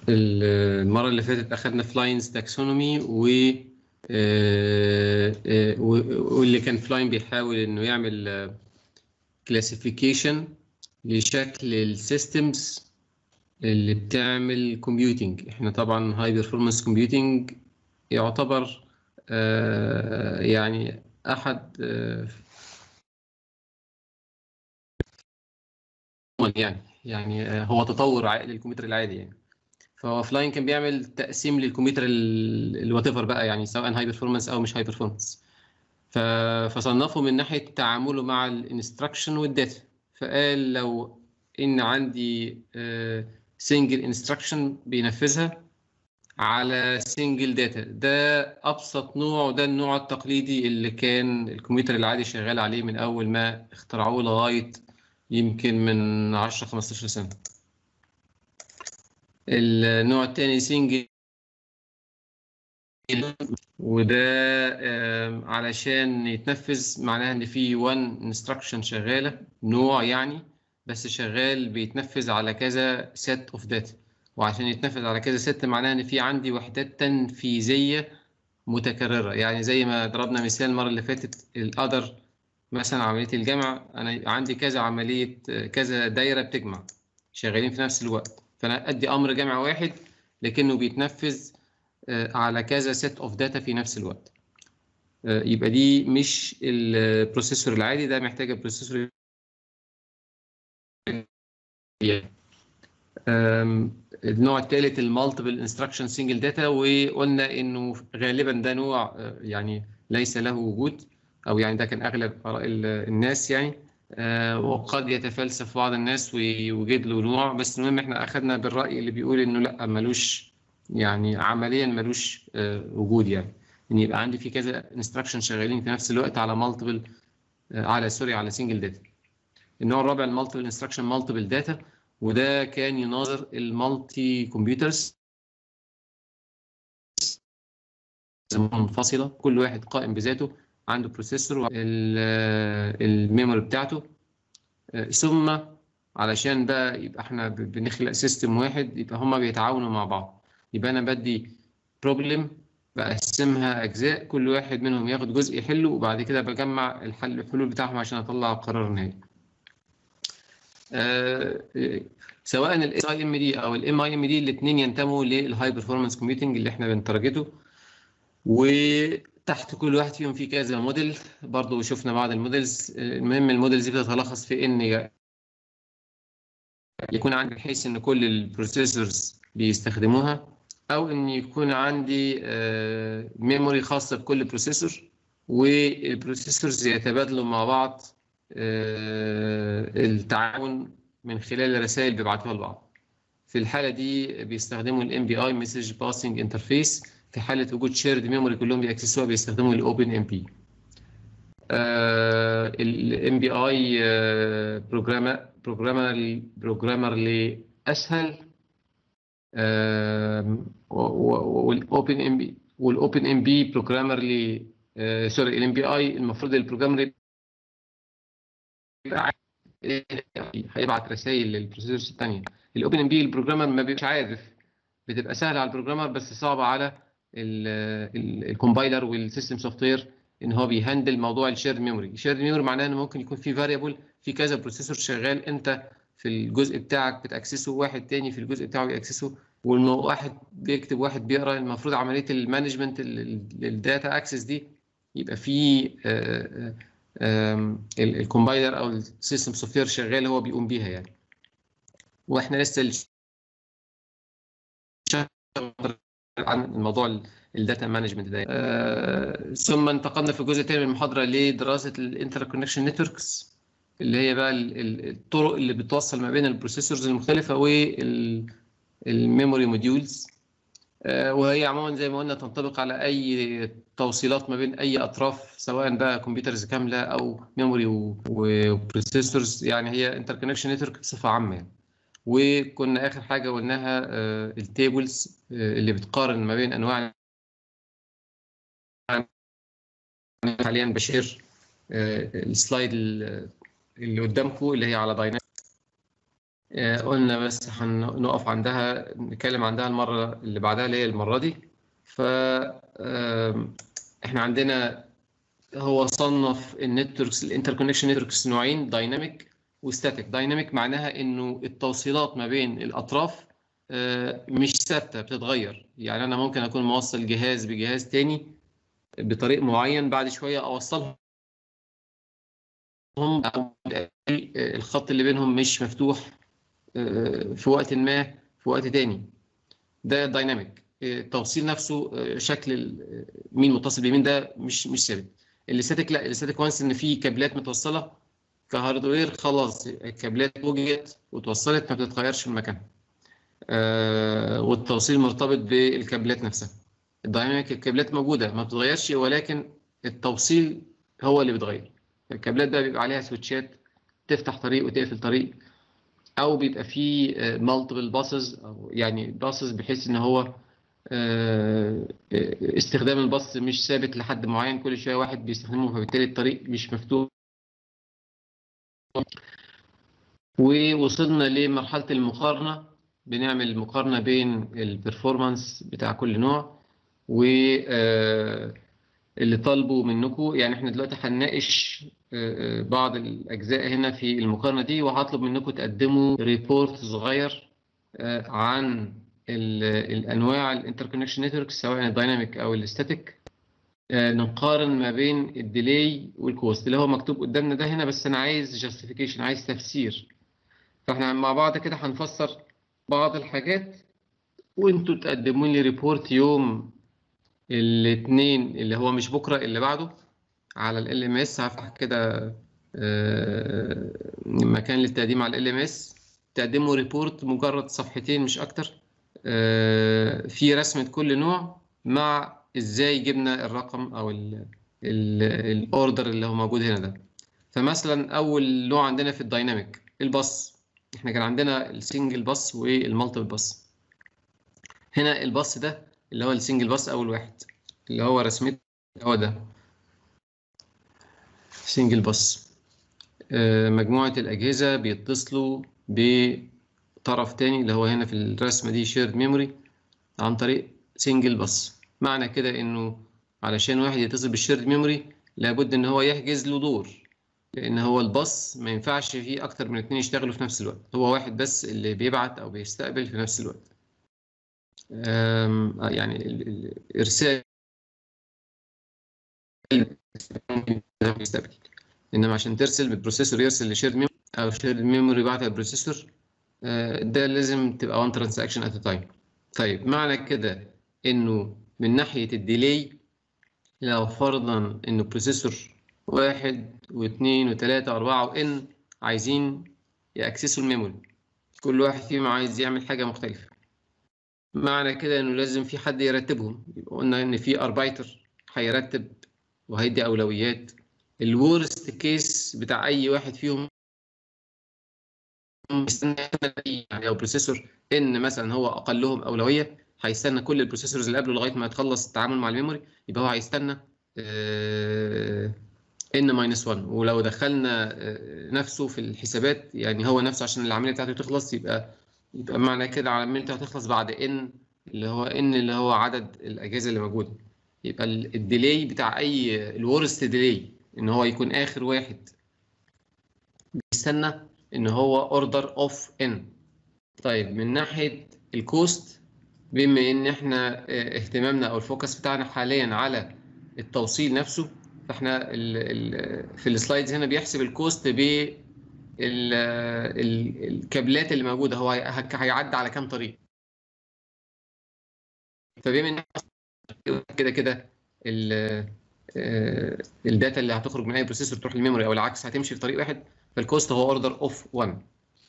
المرة اللي فاتت أخدنا فلاينز تاكسونومي و آه، آه، و- واللي كان فلاين بيحاول إنه يعمل كلاسيفيكيشن لشكل السيستمز اللي بتعمل كومبيوتنج احنا طبعا هاي بيرفورمانس كومبيوتنج يعتبر آه، يعني أحد آه، يعني يعني آه، هو تطور ع- للكمبيوتر العادي يعني فهو فلاين كان بيعمل تقسيم للكمبيوتر الوات ايفر بقى يعني سواء هاي بيرفورمانس او مش هاي بيرفورمانس فصنفه من ناحيه تعامله مع الانستراكشن والداتا فقال لو ان عندي سنجل انستراكشن بينفذها على سنجل داتا ده ابسط نوع وده النوع التقليدي اللي كان الكمبيوتر العادي شغال عليه من اول ما اخترعوه لغايه يمكن من 10 15 سنه النوع الثاني سنجل وده آم، علشان يتنفذ معناها ان في وان انستراكشن شغاله نوع يعني بس شغال بيتنفذ على كذا سيت اوف داتا وعشان يتنفذ على كذا ست معناها ان في عندي وحدات تنفيذيه متكرره يعني زي ما ضربنا مثال المره اللي فاتت القدر مثلا عمليه الجمع انا عندي كذا عمليه كذا دايره بتجمع شغالين في نفس الوقت فانا ادي امر جمع واحد لكنه بيتنفذ آه، على كذا سيت اوف داتا في نفس الوقت آه، يبقى دي مش البروسيسور العادي ده محتاج البروسيسور آم، النوع الثالث المالتيبل انستراكشن سنجل داتا وقلنا انه غالبا ده نوع آه، يعني ليس له وجود او يعني ده كان اغلب اراء ال- الناس يعني آه، وقد يتفلسف بعض الناس ويوجد له نوع بس المهم احنا اخذنا بالراي اللي بيقول انه لا ملوش يعني عمليا ملوش آه، وجود يعني ان يبقى عندي في كذا انستراكشن شغالين في نفس الوقت على مالتيبل على سوري على سنجل داتا النوع الرابع المالتيبل انستراكشن مالتيبل داتا وده كان يناظر المالتي كمبيوترز منفصله كل واحد قائم بذاته عنده بروسيسور الميموري بتاعته آه، ثم علشان بقى يبقى احنا ب- بنخلق سيستم واحد يبقى هما بيتعاونوا مع بعض يبقى انا بدي بروبلم بقسمها اجزاء كل واحد منهم ياخد جزء يحله وبعد كده بجمع الحل الحلول بتاعهم عشان اطلع قرار نهائي آه، سواء الاس اي ام دي او الام اي ام دي الاثنين ينتموا للهاي بيرفورمانس كومبيوتنج اللي احنا بنترجته وتحت كل واحد فيهم في كذا موديل برضو شفنا بعض الموديلز المهم الموديلز دي بتتلخص في ان يكون عندي بحيث ان كل البروسيسورز بيستخدموها او ان يكون عندي ميموري خاصه بكل بروسيسور والبروسيسورز يتبادلوا مع بعض آه، التعاون من خلال الرسائل بيبعتوها لبعض في الحاله دي بيستخدموا الام بي اي مسج باسنج انترفيس في حاله وجود شيرد ميموري كلهم بيأكسسوها بيستخدموا الاوبن ام بي الام بي اي بروجرامر بروجرامر بروجرامر اسهل والاوبن ام بي والاوبن ام بي بروجرامر سوري الام بي اي المفروض البروجرامر يبقى هيبعت رسائل للبروسيسورز الثانيه الاوبن ام بي البروجرامر ما بيبقاش عارف بتبقى سهله على البروجرامر بس صعبه على الكومبايلر والسيستم سوفت وير ان هو بيهندل موضوع الشيرد ميموري الشيرد ميموري معناه ان ممكن يكون في فاريبل في كذا بروسيسور شغال انت في الجزء بتاعك بتاكسسه واحد تاني في الجزء بتاعه بيأكسسه وانه واحد بيكتب واحد بيقرا المفروض عمليه المانجمنت للداتا اكسس دي يبقى في الكومبايلر او السيستم سوفت وير شغال هو بيقوم بيها يعني واحنا لسه عن الموضوع الداتا مانجمنت ده آه، ثم انتقلنا في الجزء الثاني من المحاضره لدراسه الانتر كونكشن نتوركس اللي هي بقى ال- ال- الطرق اللي بتوصل ما بين البروسيسورز المختلفه والميموري موديولز وهي عموما زي ما قلنا تنطبق على اي توصيلات ما بين اي اطراف سواء بقى كمبيوترز كامله او ميموري وبروسيسورز يعني هي انتر كونكشن نتورك بصفه عامه يعني. وكنا اخر حاجه قلناها التيبلز اللي بتقارن ما بين انواع حاليا بشير آه، السلايد اللي قدامكم اللي هي على دايناميك آه، قلنا بس هنقف عندها نتكلم عندها المرة اللي بعدها اللي هي المرة دي ف آم، احنا عندنا هو صنف النتوركس الانتركونكشن نتوركس نوعين دايناميك وستاتيك دايناميك معناها انه التوصيلات ما بين الاطراف آه، مش ثابته بتتغير يعني انا ممكن اكون موصل جهاز بجهاز تاني بطريق معين بعد شويه اوصلهم أو الخط اللي بينهم مش مفتوح آه، في وقت ما في وقت تاني ده دايناميك التوصيل نفسه آه، شكل ال- مين متصل بمين ده مش مش ثابت الاستاتيك لا الاستاتيك وانس ان في كابلات متوصله كهاردوير خلاص الكابلات وجدت وتوصلت ما بتتغيرش في مكانها آه، والتوصيل مرتبط بالكابلات نفسها الدايناميك الكابلات موجوده ما بتتغيرش ولكن التوصيل هو اللي بيتغير الكابلات بقى بيبقى عليها سويتشات تفتح طريق وتقفل طريق او بيبقى فيه مالتيبل باسز او يعني باسز بحيث ان هو آه، استخدام الباص مش ثابت لحد معين كل شويه واحد بيستخدمه فبالتالي الطريق مش مفتوح ووصلنا لمرحله المقارنه بنعمل مقارنه بين البرفورمانس بتاع كل نوع و آه، اللي طالبه منكم يعني احنا دلوقتي هنناقش آه، آه، بعض الاجزاء هنا في المقارنه دي وهطلب منكم تقدموا ريبورت صغير آه، عن ال- الانواع الانتركونكشن نتورك سواء الدايناميك او الاستاتيك نقارن ما بين الديلي والكوست اللي هو مكتوب قدامنا ده هنا بس انا عايز جاستيفيكيشن عايز تفسير فاحنا مع بعض كده هنفسر بعض الحاجات وانتوا تقدموا لي ريبورت يوم الاثنين اللي هو مش بكره اللي بعده على ال ام اس هفتح كده آه، مكان للتقديم على ال ام اس تقدموا ريبورت مجرد صفحتين مش اكتر آه، في رسمة كل نوع مع ازاي جبنا الرقم او الاوردر اللي هو موجود هنا ده فمثلا اول نوع عندنا في الدايناميك الباص احنا كان عندنا السنجل باص والمالتيبل باص هنا الباص ده اللي هو السنجل باص اول واحد اللي هو رسمته هو ده سنجل باص آه، مجموعة الأجهزة بيتصلوا بطرف تاني اللي هو هنا في الرسمة دي شيرد ميموري عن طريق سنجل باص معنى كده إنه علشان واحد يتصل بالشيرد ميموري لابد إن هو يحجز له دور لأن هو الباص ما ينفعش فيه أكتر من اتنين يشتغلوا في نفس الوقت هو واحد بس اللي بيبعت أو بيستقبل في نفس الوقت أم، يعني ال- ال- الإرسال بيستقبل انما عشان ترسل بالبروسيسور يرسل لشيرد ميموري او شيرد ميموري يبعتها للبروسيسور آه، ده لازم تبقى وان ترانزاكشن ات تايم طيب معنى كده انه من ناحيه الديلي لو فرضا انه بروسيسور واحد واثنين وثلاثه واربعه وان عايزين ياكسسوا الميموري كل واحد فيهم عايز يعمل حاجه مختلفه معنى كده انه لازم في حد يرتبهم يبقى قلنا ان في اربايتر هيرتب وهيدي اولويات الورست كيس بتاع اي واحد فيهم يستنى يعني لو بروسيسور ان مثلا هو اقلهم اولويه هيستنى كل البروسيسورز اللي قبله لغايه ما يتخلص التعامل مع الميموري يبقى هو هيستنى ان ماينس 1 ولو دخلنا آه، نفسه في الحسابات يعني هو نفسه عشان العمليه بتاعته تخلص يبقى يبقى معنى كده العمليه بتاعته هتخلص بعد ان اللي هو ان اللي هو عدد الاجهزه اللي موجوده يبقى ال- الديلي بتاع اي الورست ديلي ان هو يكون اخر واحد بيستنى ان هو اوردر اوف ان طيب من ناحيه الكوست بما ان احنا اه، اهتمامنا او الفوكس بتاعنا حاليا على التوصيل نفسه فاحنا ال ال في السلايدز هنا بيحسب الكوست ب ال- ال- الكابلات اللي موجوده هو هي- هيعدي على كام طريق فبما ان كده كده ال- آه، الداتا اللي هتخرج من اي بروسيسور تروح للميموري او العكس هتمشي في طريق واحد فالكوست هو اوردر اوف 1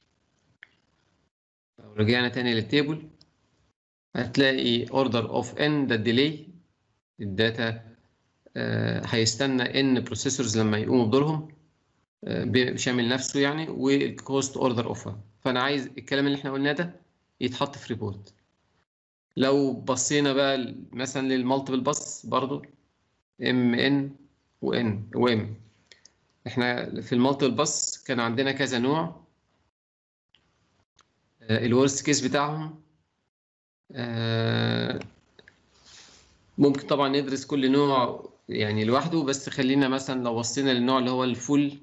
لو رجعنا تاني للتيبل هتلاقي اوردر اوف ان ده الديلي الداتا آه، هيستنى ان بروسيسورز لما يقوموا بدورهم آه، بشامل نفسه يعني والكوست اوردر اوف فانا عايز الكلام اللي احنا قلناه ده يتحط في ريبورت لو بصينا بقى مثلا للمالتيبل باس برضو ام ان وان وام احنا في المالتيبل باس كان عندنا كذا نوع الورست كيس بتاعهم آه، ممكن طبعا ندرس كل نوع يعني لوحده بس خلينا مثلا لو بصينا للنوع اللي هو الفول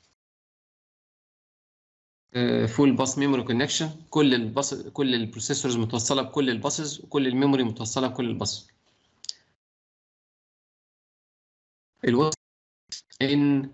فول باس ميموري كونكشن كل الباص كل البروسيسورز متوصله بكل الباسز وكل الميموري متوصله بكل الباص الوصف ان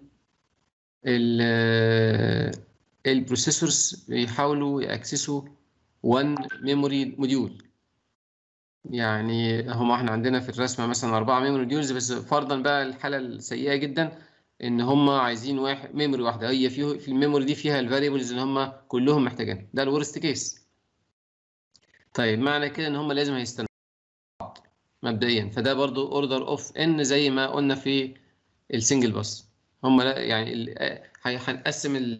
البروسيسورز بيحاولوا ياكسسوا 1 ميموري موديول يعني هم احنا عندنا في الرسمه مثلا اربعه ميموري موديولز بس فرضا بقى الحاله السيئه جدا ان هم عايزين واحد ميموري واحده هي فيه في الميموري دي فيها الفاريبلز اللي هم كلهم محتاجين ده الورست كيس طيب معنى كده ان هم لازم هيستنوا مبدئيا فده برضو اوردر اوف ان زي ما قلنا في السنجل باس هم لا يعني هنقسم ال...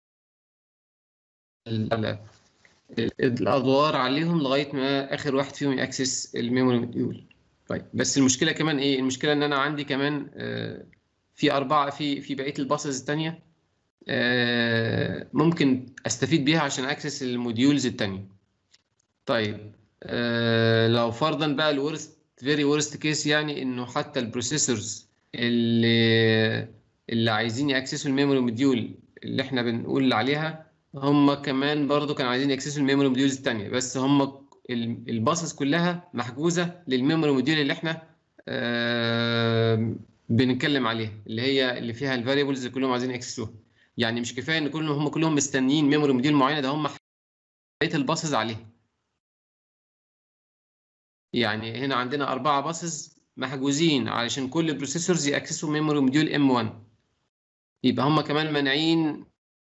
ال... الادوار عليهم لغايه ما اخر واحد فيهم ياكسس الميموري موديول طيب بس المشكله كمان ايه المشكله ان انا عندي كمان آه في اربعه في في بقيه الباسز الثانيه آه ممكن استفيد بيها عشان اكسس الموديولز الثانيه طيب آه لو فرضا بقى الورست فيري ورست كيس يعني انه حتى البروسيسورز اللي اللي عايزين ياكسسوا الميموري موديول اللي احنا بنقول عليها هم كمان برضو كانوا عايزين ياكسسوا الميموري موديولز الثانيه بس هم الباسز كلها محجوزه للميموري موديول اللي احنا آه بنتكلم عليها اللي هي اللي فيها الفاريبلز اللي كلهم عايزين ياكسسوها يعني مش كفايه ان كلهم هم كلهم مستنيين ميموري موديول معينه ده هم بقيه الباسز عليها يعني هنا عندنا أربعة باسز محجوزين علشان كل البروسيسورز يأكسسوا ميموري موديول ام 1 يبقى هم كمان مانعين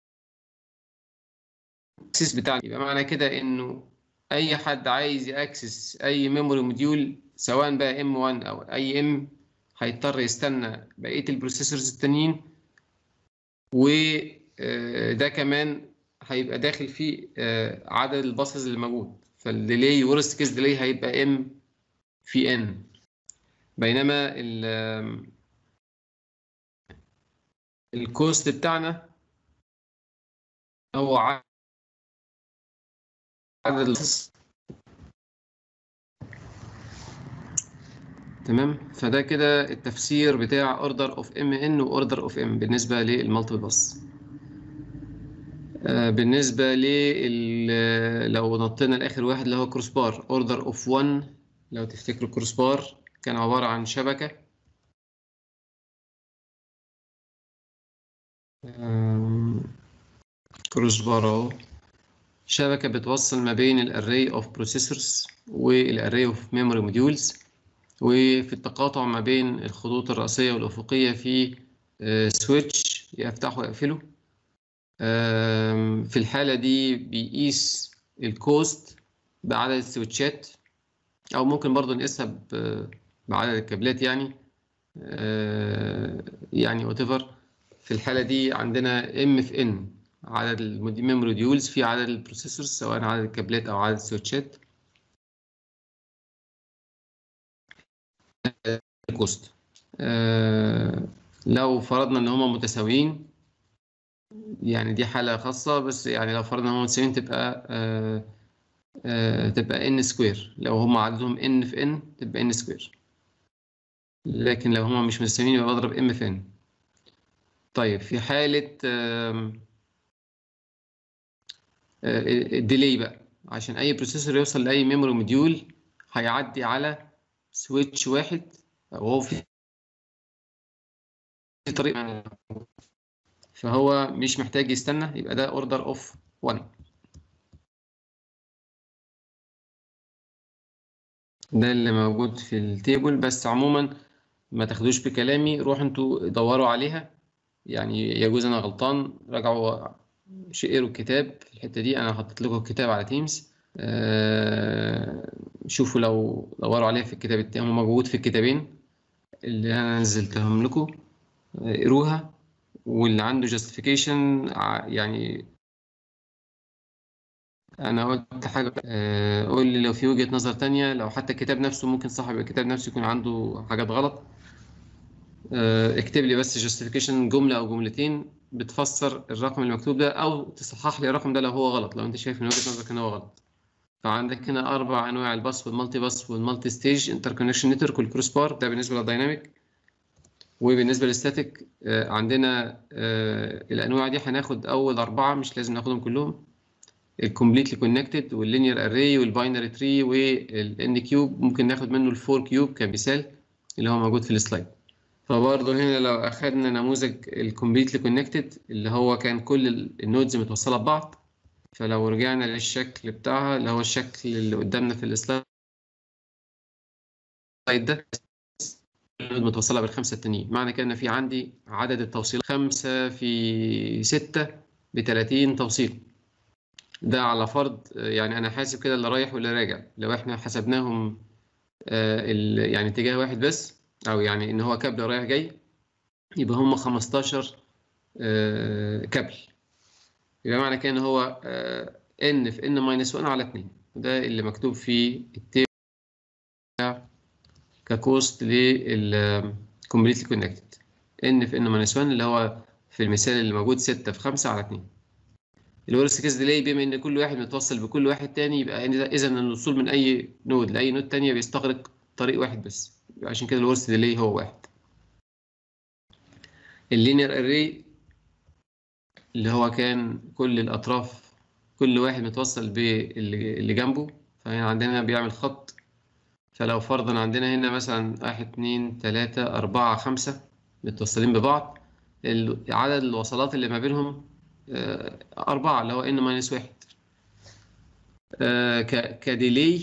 الاكسس بتاعنا يبقى معنى كده انه اي حد عايز ياكسس اي ميموري موديول سواء بقى ام 1 او اي ام هيضطر يستنى بقيه البروسيسورز التانيين وده كمان هيبقى داخل فيه عدد الباسز اللي موجود فالديلي ورست كيس ديلي هيبقى ام في ان بينما ال الكوست بتاعنا هو عدد الباسز تمام فده كده التفسير بتاع اوردر اوف ام ان واوردر اوف ام بالنسبه للمالتي باس آه بالنسبه لل لو نطينا لاخر واحد اللي هو كروس بار اوردر اوف 1 لو تفتكروا كروس بار كان عباره عن شبكه كروس بار اهو شبكه بتوصل ما بين الاري اوف بروسيسورز والاري اوف ميموري موديولز وفي التقاطع ما بين الخطوط الرئيسية والأفقية في سويتش يفتح ويقفله في الحالة دي بيقيس الكوست بعدد السويتشات أو ممكن برضو نقيسها بعدد الكابلات يعني يعني واتيفر في الحالة دي عندنا ام في ان عدد الميموري ديولز في عدد البروسيسورز سواء عدد الكابلات أو عدد السويتشات الكوست آه لو فرضنا ان هما متساويين يعني دي حالة خاصة بس يعني لو فرضنا ان هما متساويين تبقى آه آه تبقى ان سكوير لو هما عددهم ان في ان تبقى ان سكوير لكن لو هما مش متساويين يبقى بضرب ام في ان طيب في حالة الديلي بقى عشان اي بروسيسور يوصل لاي ميموري موديول هيعدي على سويتش واحد وهو في طريق فهو مش محتاج يستنى يبقى ده اوردر اوف 1 ده اللي موجود في التيبل بس عموما ما تاخدوش بكلامي روحوا انتوا دوروا عليها يعني يجوز انا غلطان راجعوا شقروا الكتاب في الحته دي انا حطيت لكم الكتاب على تيمز آه شوفوا لو دوروا عليها في الكتاب التاني موجود في الكتابين اللي انا نزلتهم لكم اقروها واللي عنده جاستيفيكيشن يعني انا قلت حاجه آه قول لي لو في وجهه نظر تانية لو حتى الكتاب نفسه ممكن صاحب الكتاب نفسه يكون عنده حاجات غلط آه، اكتب لي بس جاستيفيكيشن جمله او جملتين بتفسر الرقم المكتوب ده او تصحح لي الرقم ده لو هو غلط لو انت شايف من وجهه نظرك ان هو غلط فعندك هنا اربع انواع الباص والمالتي باص والمالتي ستيج انتركونكشن نتورك والكروس بار ده بالنسبه للدايناميك وبالنسبه للستاتيك آه، عندنا آه، الانواع دي هناخد اول اربعه مش لازم ناخدهم كلهم الكومبليتلي كونكتد واللينير اري والباينري تري والان كيوب ممكن ناخد منه الفور كيوب كمثال اللي هو موجود في السلايد فبرضه هنا لو اخدنا نموذج الكومبليتلي كونكتد اللي هو كان كل النودز متوصله ببعض فلو رجعنا للشكل بتاعها اللي هو الشكل اللي قدامنا في السلايد ده النود متوصله بالخمسه التانيين معنى كده ان في عندي عدد التوصيل خمسة في ستة ب 30 توصيل ده على فرض آه، يعني انا حاسب كده اللي رايح واللي راجع لو احنا حسبناهم آه، ال- يعني اتجاه واحد بس او يعني ان هو كابل رايح جاي يبقى هم 15 آه، كابل يبقى معنى كده ان هو ان في ان ماينس 1 على 2 ده اللي مكتوب في التيبل بتاع ككوست للكومبليتلي كونكتد ان في ان ماينس 1 اللي هو في المثال اللي موجود 6 في 5 على 2 الورست كيس ديلي بما ان كل واحد متوصل بكل واحد تاني يبقى اذا الوصول من اي نود لاي نود تانية بيستغرق طريق واحد بس يبقى عشان كده الورست ديلي هو واحد اللينير اري اللي هو كان كل الاطراف كل واحد متوصل باللي اللي جنبه فهنا عندنا بيعمل خط فلو فرضا عندنا هنا مثلا واحد اتنين تلاتة أربعة خمسة متوصلين ببعض ال- عدد الوصلات اللي ما بينهم آه، أربعة اللي هو n ماينس واحد آه، ك- كديلي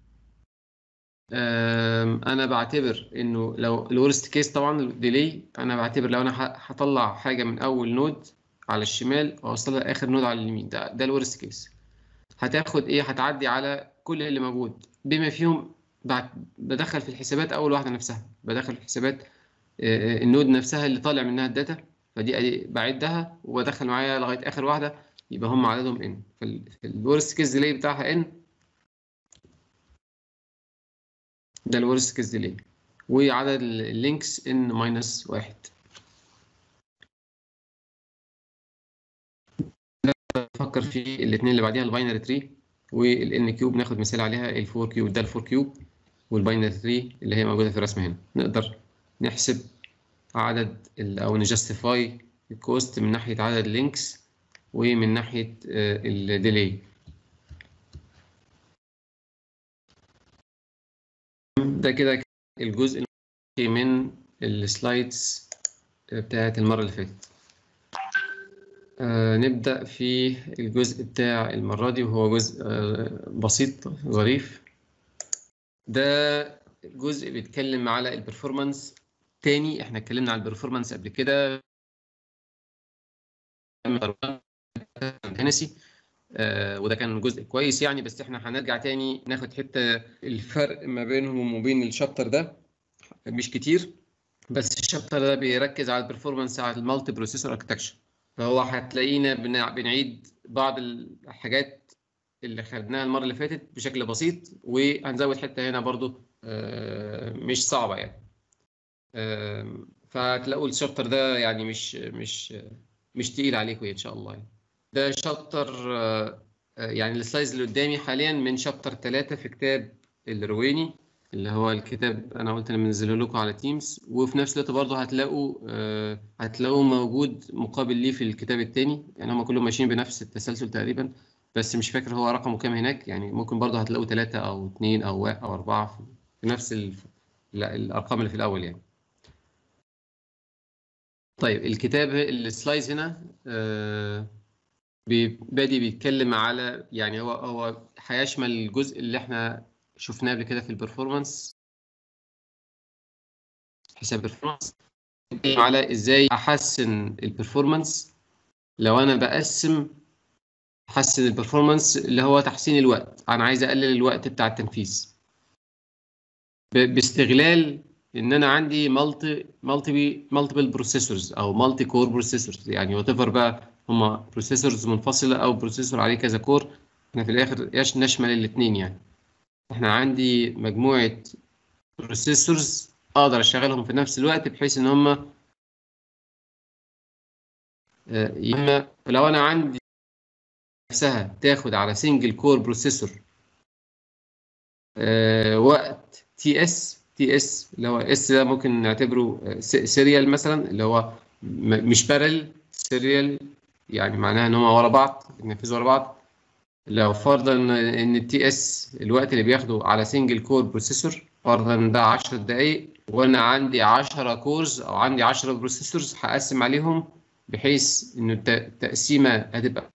آم، أنا بعتبر إنه لو الورست كيس طبعا الديلي أنا بعتبر لو أنا ه- هطلع حاجة من أول نود على الشمال وأوصلها لآخر نود على اليمين ده ده الورست كيس هتاخد إيه هتعدي على كل اللي موجود بما فيهم بعد بدخل في الحسابات أول واحدة نفسها بدخل في الحسابات آه، النود نفسها اللي طالع منها الداتا فدي أدي بعدها وبدخل معايا لغايه اخر واحده يبقى هم عددهم ان في الورست كيس ديلي بتاعها ان ده الورست كيس ديلي وعدد اللينكس ان ماينس واحد بفكر في الاثنين اللي بعديها الباينري تري والان كيوب ناخد مثال عليها الفور كيوب ده الفور كيوب والباينري تري اللي هي موجوده في الرسمه هنا نقدر نحسب عدد ال- او نجستيفاي الكوست من ناحيه عدد اللينكس ومن ناحيه الديلي ده كده الجزء من السلايدز بتاعت المره اللي فاتت آه نبدأ في الجزء بتاع المرة دي وهو جزء آه بسيط ظريف ده جزء بيتكلم على البرفورمانس تاني احنا اتكلمنا على البرفورمانس قبل كده هنسي آه وده كان جزء كويس يعني بس احنا هنرجع تاني ناخد حتة الفرق ما بينهم وبين الشابتر ده مش كتير بس الشابتر ده بيركز على البرفورمانس على المالتي بروسيسور اركتكشر فهو هتلاقينا بنع- بنعيد بعض الحاجات اللي خدناها المرة اللي فاتت بشكل بسيط وهنزود حتة هنا برضو آه، مش صعبة يعني آم، فهتلاقوا الشابتر ده يعني مش مش مش تقيل عليكم ان شاء الله يعني. ده شابتر آه، آه، يعني السلايدز اللي قدامي حاليا من شابتر 3 في كتاب الرويني اللي هو الكتاب انا قلت انا منزله لكم على تيمز وفي نفس الوقت برضه هتلاقوا آه، هتلاقوا موجود مقابل ليه في الكتاب التاني يعني هم كلهم ماشيين بنفس التسلسل تقريبا بس مش فاكر هو رقمه كام هناك يعني ممكن برضه هتلاقوا ثلاثة أو اثنين أو واحد أو أربعة في- في نفس ال... لا، الأرقام اللي في الأول يعني طيب الكتاب السلايز هنا آه، بي- بادي بيتكلم على يعني هو هو هيشمل الجزء اللي احنا شفناه قبل كده في البرفورمانس حساب البرفورمانس بيتكلم على ازاي احسن البرفورمانس لو انا بقسم احسن البرفورمانس اللي هو تحسين الوقت انا عايز اقلل الوقت بتاع التنفيذ ب- باستغلال ان انا عندي مالتي مالتي مالتيبل بروسيسورز او مالتي كور بروسيسورز يعني وات ايفر بقى هما بروسيسورز منفصله او بروسيسور عليه كذا كور احنا في الاخر يش نشمل الاثنين يعني احنا عندي مجموعه بروسيسورز اقدر اشغلهم في نفس الوقت بحيث ان هم اما لو انا عندي نفسها تاخد على سنجل كور بروسيسور وقت تي اس تي اس اللي هو اس ده ممكن نعتبره سيريال مثلا اللي هو مش بارل سيريال يعني معناها ان هم ورا بعض ينفذوا ورا بعض لو فرضا ان التي اس الوقت اللي بياخده على سنجل كور بروسيسور فرضا ده 10 دقائق وانا عندي 10 كورز او عندي 10 بروسيسورز هقسم عليهم بحيث ان التقسيمه هتبقى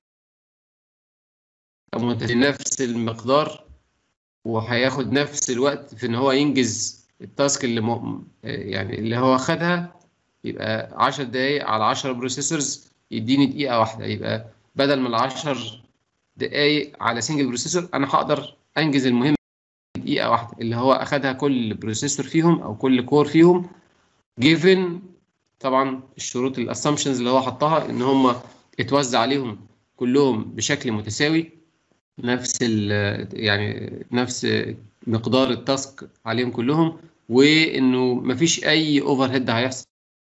نفس المقدار وهياخد نفس الوقت في ان هو ينجز التاسك اللي م... يعني اللي هو خدها يبقى 10 دقايق على 10 بروسيسورز يديني دقيقه واحده يبقى بدل من ال 10 دقايق على سنجل بروسيسور انا هقدر انجز المهمه دقيقه واحده اللي هو اخدها كل بروسيسور فيهم او كل كور فيهم جيفن طبعا الشروط الاسامبشنز اللي هو حطها ان هم اتوزع عليهم كلهم بشكل متساوي نفس ال يعني نفس مقدار التاسك عليهم كلهم وانه مفيش اي اوفر هيد هيحصل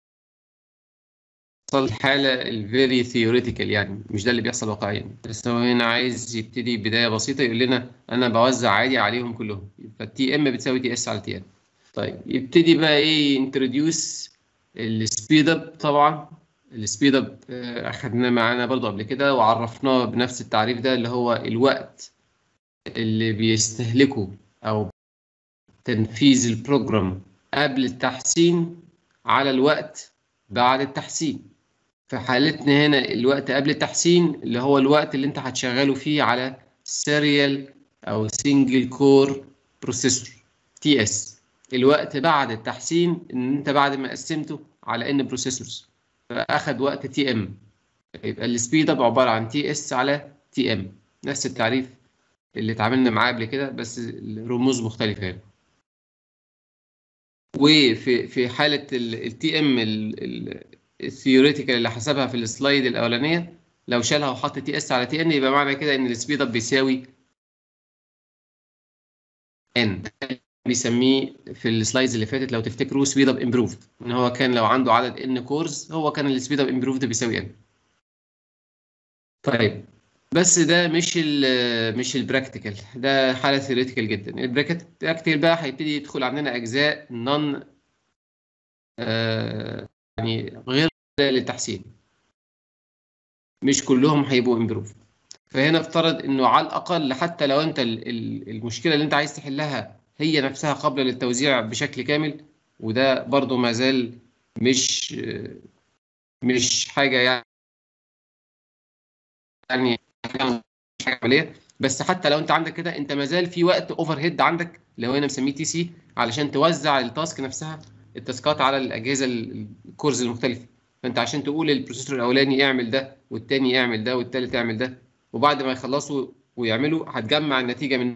الحاله الفيري ثيوريتيكال يعني مش ده اللي بيحصل واقعيا بس هو هنا عايز يبتدي بدايه بسيطه يقول لنا انا بوزع عادي عليهم كلهم فالتي ام بتساوي تي اس على تي ان طيب يبتدي بقى ايه انتروديوس السبيد اب طبعا السبيد اب اخدناه معانا برضو قبل كده وعرفناه بنفس التعريف ده اللي هو الوقت اللي بيستهلكه او تنفيذ البروجرام قبل التحسين على الوقت بعد التحسين في حالتنا هنا الوقت قبل التحسين اللي هو الوقت اللي انت هتشغله فيه على سيريال او سنجل كور بروسيسور تي اس الوقت بعد التحسين ان انت بعد ما قسمته على ان بروسيسورز فاخد وقت تي ام يبقى السبيد اب عباره عن تي اس على تي ام نفس التعريف اللي اتعاملنا معاه قبل كده بس الرموز مختلفه يعني. وفي في حاله التي ام الثيوريتيكال اللي حسبها في السلايد الاولانيه لو شالها وحط تي اس على تي ان يبقى معنى كده ان السبيد اب بيساوي ان بيسميه في السلايدز اللي فاتت لو تفتكروا سبيد اب امبروفد ان هو كان لو عنده عدد ان كورز هو كان السبيد اب امبروفد بيساوي ان طيب بس ده مش ال مش البراكتيكال ده حاله ثيوريتيكال جدا البراكتيكال بقى هيبتدي يدخل عندنا اجزاء نون آه يعني غير للتحسين مش كلهم هيبقوا امبروف فهنا افترض انه على الاقل حتى لو انت المشكله اللي انت عايز تحلها هي نفسها قابله للتوزيع بشكل كامل وده برضو ما زال مش مش حاجه يعني يعني حاجه عمليه بس حتى لو انت عندك كده انت ما زال في وقت اوفر هيد عندك اللي هو هنا مسميه تي سي علشان توزع التاسك نفسها التاسكات على الاجهزه الكورز المختلفه فانت عشان تقول البروسيسور الاولاني اعمل ده والتاني اعمل ده والتالت اعمل ده وبعد ما يخلصوا ويعملوا هتجمع النتيجه من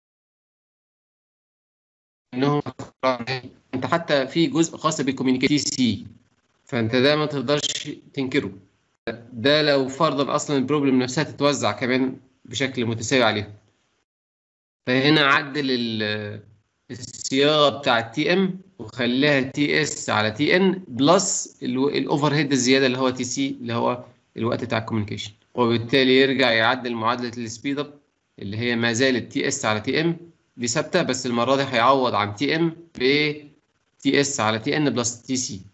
انهم انت حتى في جزء خاص بالكوميونيكيشن سي فانت ده ما تقدرش تنكره ده لو فرضا اصلا البروبلم نفسها تتوزع كمان بشكل متساوي عليها فهنا عدل الصياغه بتاع التي ام وخليها تي اس على تي ان بلس الاوفر هيد الزياده اللي هو تي سي اللي هو الوقت بتاع الكوميونيكيشن وبالتالي يرجع يعدل معادله السبيد اب اللي هي ما زالت تي اس على تي ام دي ثابته بس المره دي هيعوض عن تي ام ب تي اس على تي ان بلس تي سي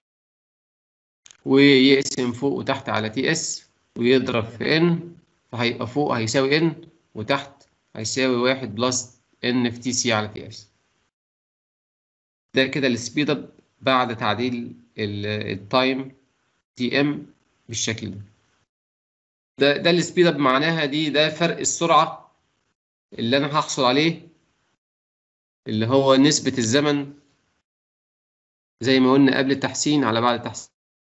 ويقسم فوق وتحت على تي اس ويضرب في ان فهيبقى فوق هيساوي ان وتحت هيساوي واحد بلس ان في تي سي على تي اس ده كده السبيد اب بعد تعديل التايم تي ام بالشكل ده ده ده السبيد اب معناها دي ده فرق السرعه اللي انا هحصل عليه اللي هو نسبه الزمن زي ما قلنا قبل التحسين على بعد التحسين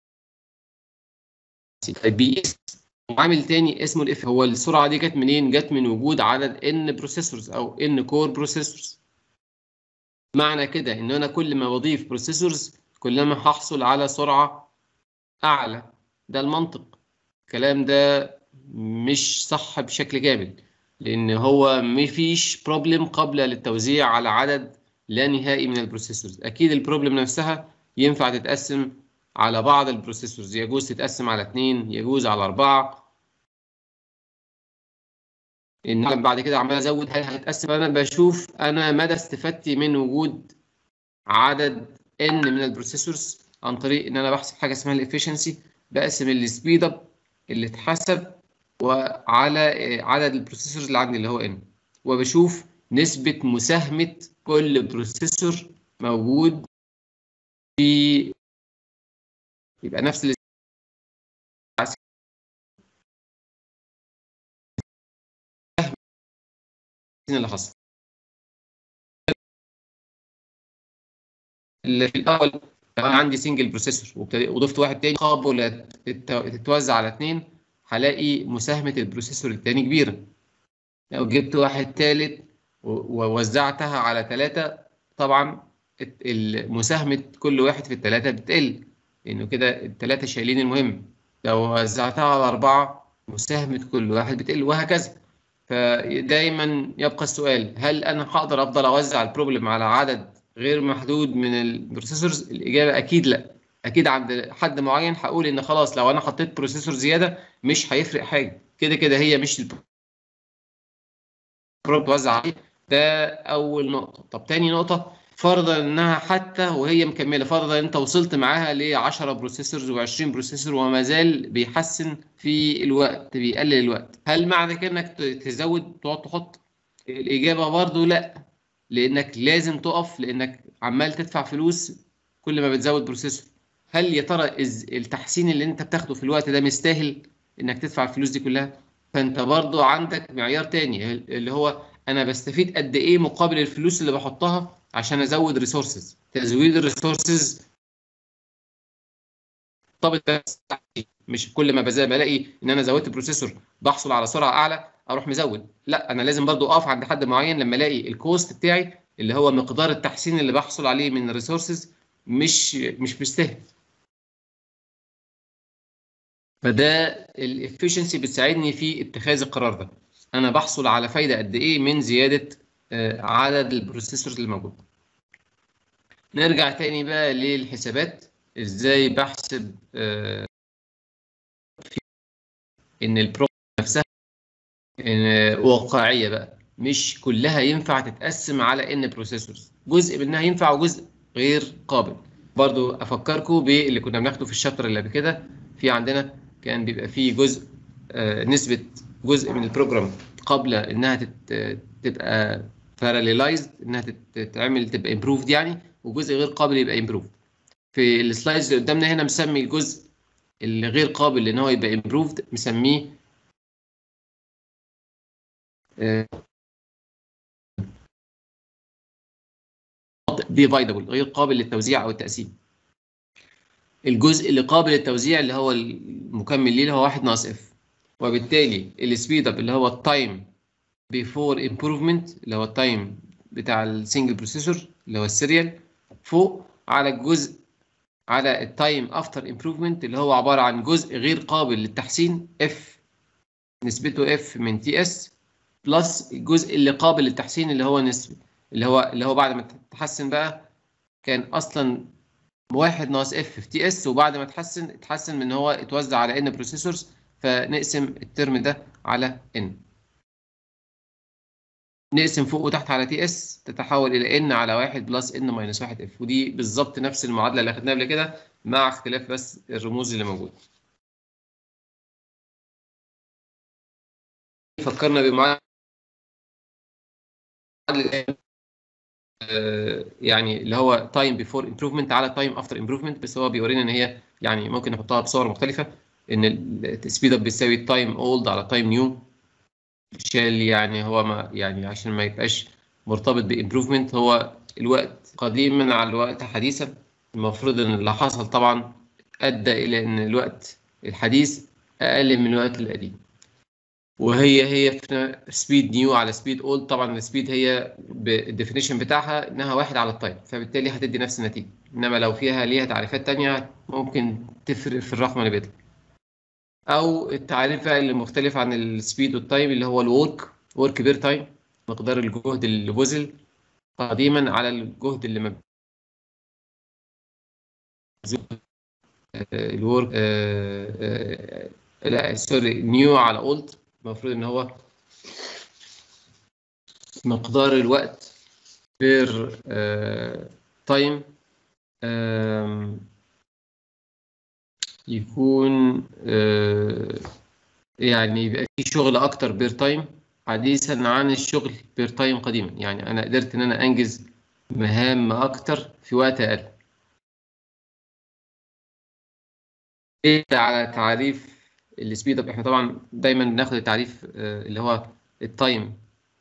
بيقيس وعامل تاني اسمه الاف هو السرعه دي جت منين جت من وجود عدد ان بروسيسورز او ان كور بروسيسورز معنى كده ان انا كل ما بضيف بروسيسورز كل ما هحصل على سرعه اعلى ده المنطق الكلام ده مش صح بشكل كامل لان هو مفيش بروبلم قابله للتوزيع على عدد لا نهائي من البروسيسورز اكيد البروبلم نفسها ينفع تتقسم على بعض البروسيسورز يجوز تتقسم على اثنين يجوز على اربعه ان بعد كده عمال ازود هل هتتقسم انا بشوف انا مدى استفادتي من وجود عدد ان من البروسيسورز عن طريق ان انا بحسب حاجه اسمها الافشنسي بقسم السبيد اب اللي اتحسب وعلى عدد البروسيسورز اللي عندي اللي هو ان وبشوف نسبه مساهمه كل بروسيسور موجود في يبقى نفس اللي حصل اللي في الاول لو انا عندي سنجل بروسيسور وضفت واحد تاني قابل تتوزع على اثنين هلاقي مساهمه البروسيسور الثاني كبيره لو جبت واحد ثالث ووزعتها على ثلاثه طبعا مساهمه كل واحد في الثلاثه بتقل لانه كده الثلاثه شايلين المهم لو وزعتها على اربعه مساهمه كل واحد بتقل وهكذا فدايما يبقى السؤال هل انا هقدر افضل اوزع البروبلم على عدد غير محدود من البروسيسورز الاجابه اكيد لا اكيد عند حد معين هقول ان خلاص لو انا حطيت بروسيسور زياده مش هيفرق حاجه كده كده هي مش البروب توزع عليه ده اول نقطه طب تاني نقطه فرضا انها حتى وهي مكمله فرضا انت وصلت معاها ل 10 بروسيسورز و20 بروسيسور وما زال بيحسن في الوقت بيقلل الوقت هل معنى كده انك تزود تقعد تحط الاجابه برضو لا لانك لازم تقف لانك عمال تدفع فلوس كل ما بتزود بروسيسور هل يا ترى التحسين اللي انت بتاخده في الوقت ده مستاهل انك تدفع الفلوس دي كلها فانت برضو عندك معيار تاني اللي هو انا بستفيد قد ايه مقابل الفلوس اللي بحطها عشان ازود ريسورسز تزويد الريسورسز طب مش كل ما بلاقي ان انا زودت بروسيسور بحصل على سرعه اعلى اروح مزود لا انا لازم برضو اقف عند حد معين لما الاقي الكوست بتاعي اللي هو مقدار التحسين اللي بحصل عليه من الريسورسز مش مش مستاهل فده الافشنسي بتساعدني في اتخاذ القرار ده انا بحصل على فايده قد ايه من زياده عدد البروسيسورز اللي موجود نرجع تاني بقى للحسابات ازاي بحسب ان البروجرام نفسها واقعيه بقى مش كلها ينفع تتقسم على ان بروسيسورز جزء منها ينفع وجزء غير قابل برضو افكركم باللي كنا بناخده في الشابتر اللي قبل كده في عندنا كان بيبقى فيه جزء نسبه جزء من البروجرام قبل انها تبقى باراليلايزد انها تتعمل تبقى امبروفد يعني وجزء غير قابل يبقى امبروفد في السلايدز اللي قدامنا هنا مسمي الجزء اللي غير قابل ان هو يبقى امبروفد مسميه ديفايدبل غير قابل للتوزيع او التقسيم الجزء اللي قابل للتوزيع اللي هو المكمل ليه اللي هو 1 ناقص اف وبالتالي السبيد اب اللي هو التايم بيفور امبروفمنت اللي هو التايم بتاع السنجل بروسيسور اللي هو السيريال فوق على الجزء على التايم افتر امبروفمنت اللي هو عباره عن جزء غير قابل للتحسين اف نسبته اف من تي اس بلس الجزء اللي قابل للتحسين اللي هو نسبه اللي هو اللي هو بعد ما تحسن بقى كان اصلا واحد ناقص اف في تي اس وبعد ما تحسن اتحسن من ان هو اتوزع على ان بروسيسورز فنقسم الترم ده على ان نقسم فوق وتحت على تي اس تتحول الى ان على 1 بلس ان ماينس 1 اف ودي بالظبط نفس المعادله اللي اخدناها قبل كده مع اختلاف بس الرموز اللي موجوده فكرنا بمعادله يعني اللي هو تايم بيفور امبروفمنت على تايم افتر امبروفمنت بس هو بيورينا ان هي يعني ممكن نحطها بصور مختلفه ان السبيد اب بيساوي تايم اولد على تايم نيو شال يعني هو ما يعني عشان ما يبقاش مرتبط بامبروفمنت هو الوقت قديما على الوقت حديثا المفروض ان اللي حصل طبعا ادى الى ان الوقت الحديث اقل من الوقت القديم وهي هي في سبيد نيو على سبيد اولد طبعا السبيد هي بالديفينيشن بتاعها انها واحد على التايم فبالتالي هتدي نفس النتيجه انما لو فيها ليها تعريفات تانية ممكن تفرق في الرقم اللي بيطلع او التعريف بقى اللي مختلف عن السبيد والتايم اللي هو الورك ورك بير تايم مقدار الجهد اللي بذل قديما على الجهد اللي ما الورك لا سوري نيو على اولد المفروض ان هو مقدار الوقت بير تايم يكون آه، يعني يبقى في شغل اكتر بير تايم حديثا عن الشغل بير تايم قديما يعني انا قدرت ان انا انجز مهام اكتر في وقت اقل إيه على تعريف السبيد اب احنا طبعا دايما بناخد التعريف آه، اللي هو التايم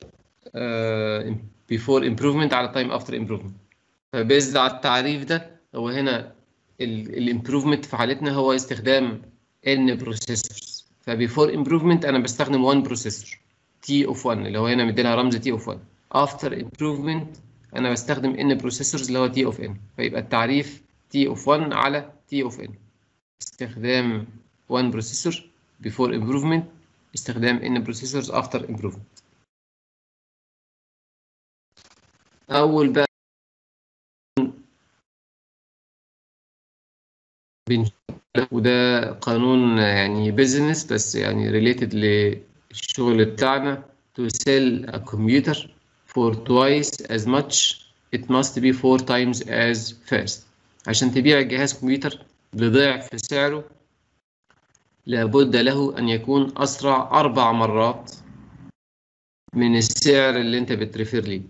بيفور امبروفمنت على تايم افتر امبروفمنت فبيزد على التعريف ده هو هنا الامبروفمنت في حالتنا هو استخدام ان بروسيسورز فبيفور امبروفمنت انا بستخدم 1 بروسيسور تي اوف 1 اللي هو هنا مديلها رمز تي اوف 1 افتر امبروفمنت انا بستخدم ان بروسيسورز اللي هو تي اوف ان فيبقى التعريف تي اوف 1 على تي اوف ان استخدام 1 بروسيسور before improvement استخدام n processors after improvement أول بقى وده قانون يعني بيزنس بس يعني related للشغل بتاعنا to sell a computer for twice as much it must be four times as fast عشان تبيع جهاز كمبيوتر بضعف سعره لابد له أن يكون أسرع أربع مرات من السعر اللي أنت بتريفير ليه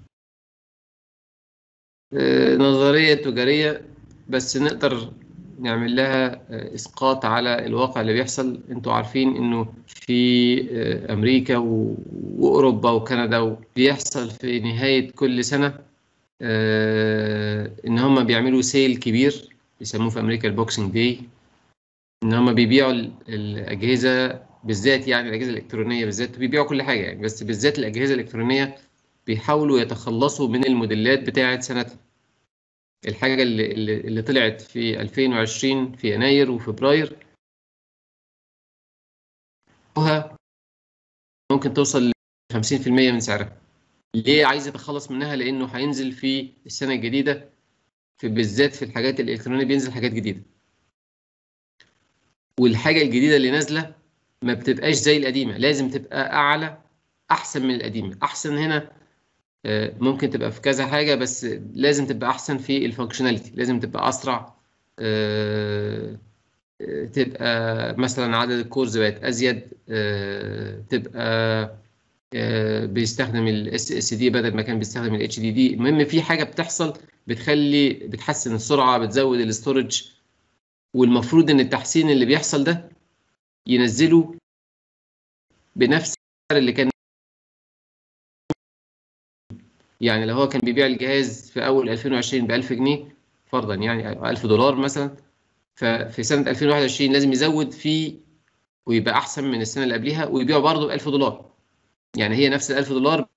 آه، نظرية تجارية بس نقدر نعمل لها آه، إسقاط على الواقع اللي بيحصل أنتوا عارفين إنه في آه، أمريكا وأوروبا وكندا بيحصل في نهاية كل سنة إن هم بيعملوا سيل كبير بيسموه في أمريكا البوكسنج داي ان هم بيبيعوا الاجهزه بالذات يعني الاجهزه الالكترونيه بالذات بيبيعوا كل حاجه يعني بس بالذات الاجهزه الالكترونيه بيحاولوا يتخلصوا من الموديلات بتاعه سنتها الحاجه اللي اللي طلعت في 2020 في يناير وفبراير ممكن توصل ل 50% من سعرها ليه عايز يتخلص منها لانه هينزل في السنه الجديده في بالذات في الحاجات الالكترونيه بينزل حاجات جديده والحاجه الجديده اللي نازله ما بتبقاش زي القديمه لازم تبقى اعلى احسن من القديمه احسن هنا آه، ممكن تبقى في كذا حاجه بس لازم تبقى احسن في الفانكشناليتي لازم تبقى اسرع آه، آه، تبقى مثلا عدد الكورز بقت ازيد تبقى بيستخدم الاس اس دي بدل ما كان بيستخدم الاتش دي دي المهم في حاجه بتحصل بتخلي بتحسن السرعه بتزود الاستورج والمفروض ان التحسين اللي بيحصل ده ينزله بنفس السعر اللي كان يعني لو هو كان بيبيع الجهاز في اول 2020 ب 1000 جنيه فرضا يعني 1000 دولار مثلا ففي سنه 2021 لازم يزود فيه ويبقى احسن من السنه اللي قبليها ويبيعه برضه ب 1000 دولار يعني هي نفس ال 1000 دولار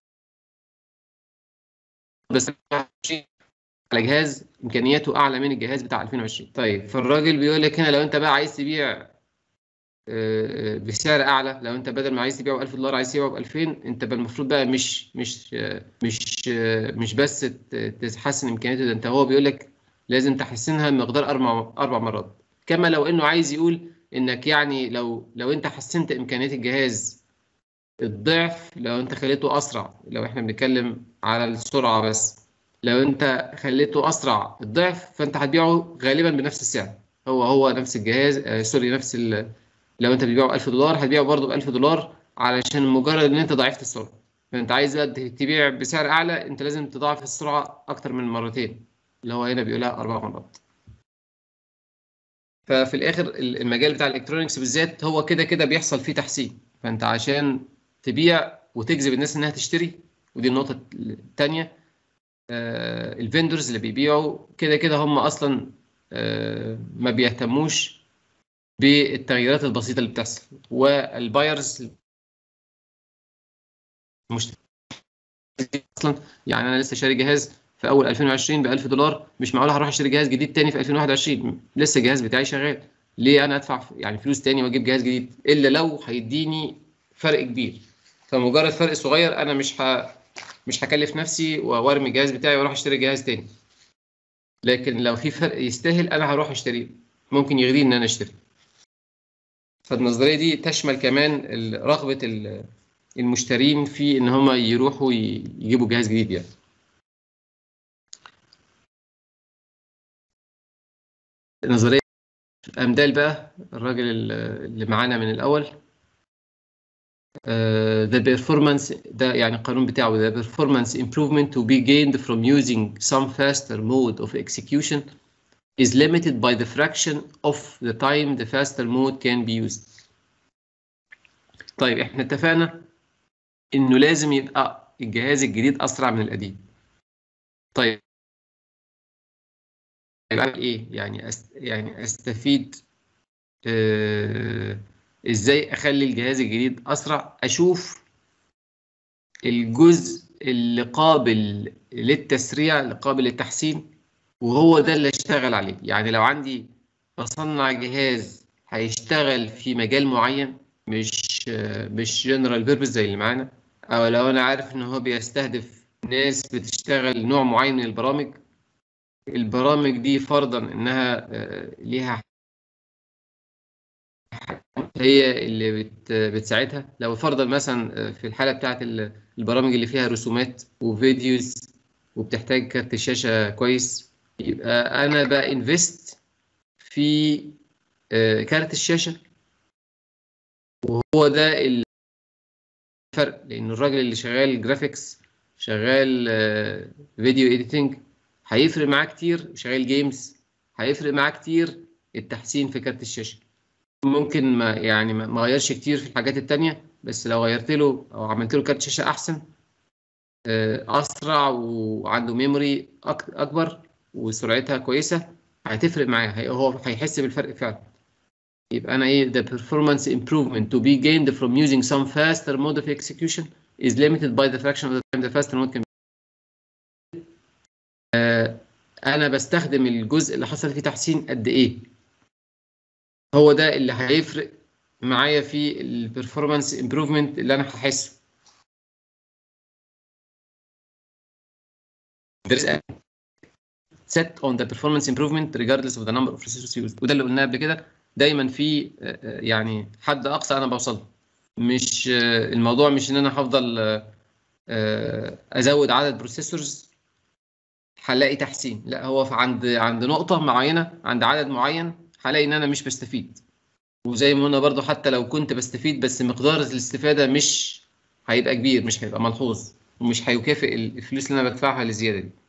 بس على جهاز امكانياته اعلى من الجهاز بتاع 2020 طيب فالراجل بيقول لك هنا لو انت بقى عايز تبيع آه، آه، بسعر اعلى لو انت بدل ما عايز تبيعه ب 1000 دولار عايز تبيعه ب 2000 انت المفروض بقى مش مش مش مش بس تحسن امكانياته ده انت هو بيقول لك لازم تحسنها بمقدار اربع اربع مرات كما لو انه عايز يقول انك يعني لو لو انت حسنت امكانيات الجهاز الضعف لو انت خليته اسرع لو احنا بنتكلم على السرعه بس لو انت خليته اسرع الضعف فانت هتبيعه غالبا بنفس السعر هو هو نفس الجهاز آه سوري نفس ال... لو انت بتبيعه ب 1000 دولار هتبيعه برضه ب 1000 دولار علشان مجرد ان انت ضعفت السرعه فانت عايز تبيع بسعر اعلى انت لازم تضاعف السرعه اكتر من مرتين اللي هو هنا بيقولها اربع مرات ففي الاخر المجال بتاع الالكترونكس بالذات هو كده كده بيحصل فيه تحسين فانت عشان تبيع وتجذب الناس انها تشتري ودي النقطه الثانيه آه، الفندرز اللي بيبيعوا كده كده هم اصلا آه، ما بيهتموش بالتغييرات البسيطه اللي بتحصل والبايرز مش اصلا يعني انا لسه شاري جهاز في اول 2020 ب 1000 دولار مش معقول هروح اشتري جهاز جديد تاني في 2021 لسه الجهاز بتاعي شغال ليه انا ادفع يعني فلوس تاني واجيب جهاز جديد الا لو هيديني فرق كبير فمجرد فرق صغير انا مش ه... مش هكلف نفسي وارمي الجهاز بتاعي واروح اشتري جهاز تاني لكن لو في فرق يستاهل انا هروح اشتريه ممكن يغريني ان انا اشتري فالنظريه دي تشمل كمان ال- رغبه ال- المشترين في ان هم يروحوا ي- يجيبوا جهاز جديد يعني نظريه امدال بقى الراجل ال- اللي معانا من الاول uh, the performance ده يعني القانون بتاعه the performance improvement to be gained from using some faster mode of execution is limited by the fraction of the time the faster mode can be used. طيب احنا اتفقنا انه لازم يبقى الجهاز الجديد اسرع من القديم. طيب يبقى ايه؟ يعني أست... يعني استفيد آه... ازاي اخلي الجهاز الجديد اسرع اشوف الجزء اللي قابل للتسريع اللي قابل للتحسين وهو ده اللي اشتغل عليه يعني لو عندي بصنع جهاز هيشتغل في مجال معين مش مش جنرال بيربز زي اللي معانا او لو انا عارف ان هو بيستهدف ناس بتشتغل نوع معين من البرامج البرامج دي فرضا انها آه، ليها هي اللي بت بتساعدها لو فرضا مثلا في الحاله بتاعت ال- البرامج اللي فيها رسومات وفيديوز وبتحتاج كارت شاشه كويس يبقى انا بانفست في آه، كارت الشاشه وهو ده الفرق لان الراجل اللي شغال جرافيكس شغال آه، فيديو اديتنج هيفرق معاه كتير شغال جيمز هيفرق معاه كتير التحسين في كارت الشاشه ممكن ما يعني ما ما غيرش كتير في الحاجات التانية بس لو غيرت له او عملت له كارت شاشة احسن آه، اسرع وعنده ميموري اكبر وسرعتها كويسة هتفرق معاه هي- هو هيحس بالفرق فعلا يبقى انا ايه the performance improvement to be gained from using some faster mode of execution is limited by the fraction of the time the faster mode can be آه، انا بستخدم الجزء اللي حصل فيه تحسين قد ايه هو ده اللي هيفرق معايا في البرفورمانس امبروفمنت اللي انا هحسه There is a set on the performance improvement regardless of the number of resources used وده اللي قلناه قبل كده دايما في آه، آه، يعني حد اقصى انا بوصل له. مش آه، الموضوع مش ان انا هفضل آه، آه، ازود عدد بروسيسورز هلاقي تحسين لا هو في عند عند نقطة معينة عند عدد معين هلاقي ان انا مش بستفيد وزي ما قلنا برضو حتى لو كنت بستفيد بس مقدار الاستفادة مش هيبقى كبير مش هيبقى ملحوظ ومش هيكافئ الفلوس اللي انا بدفعها للزيادة دي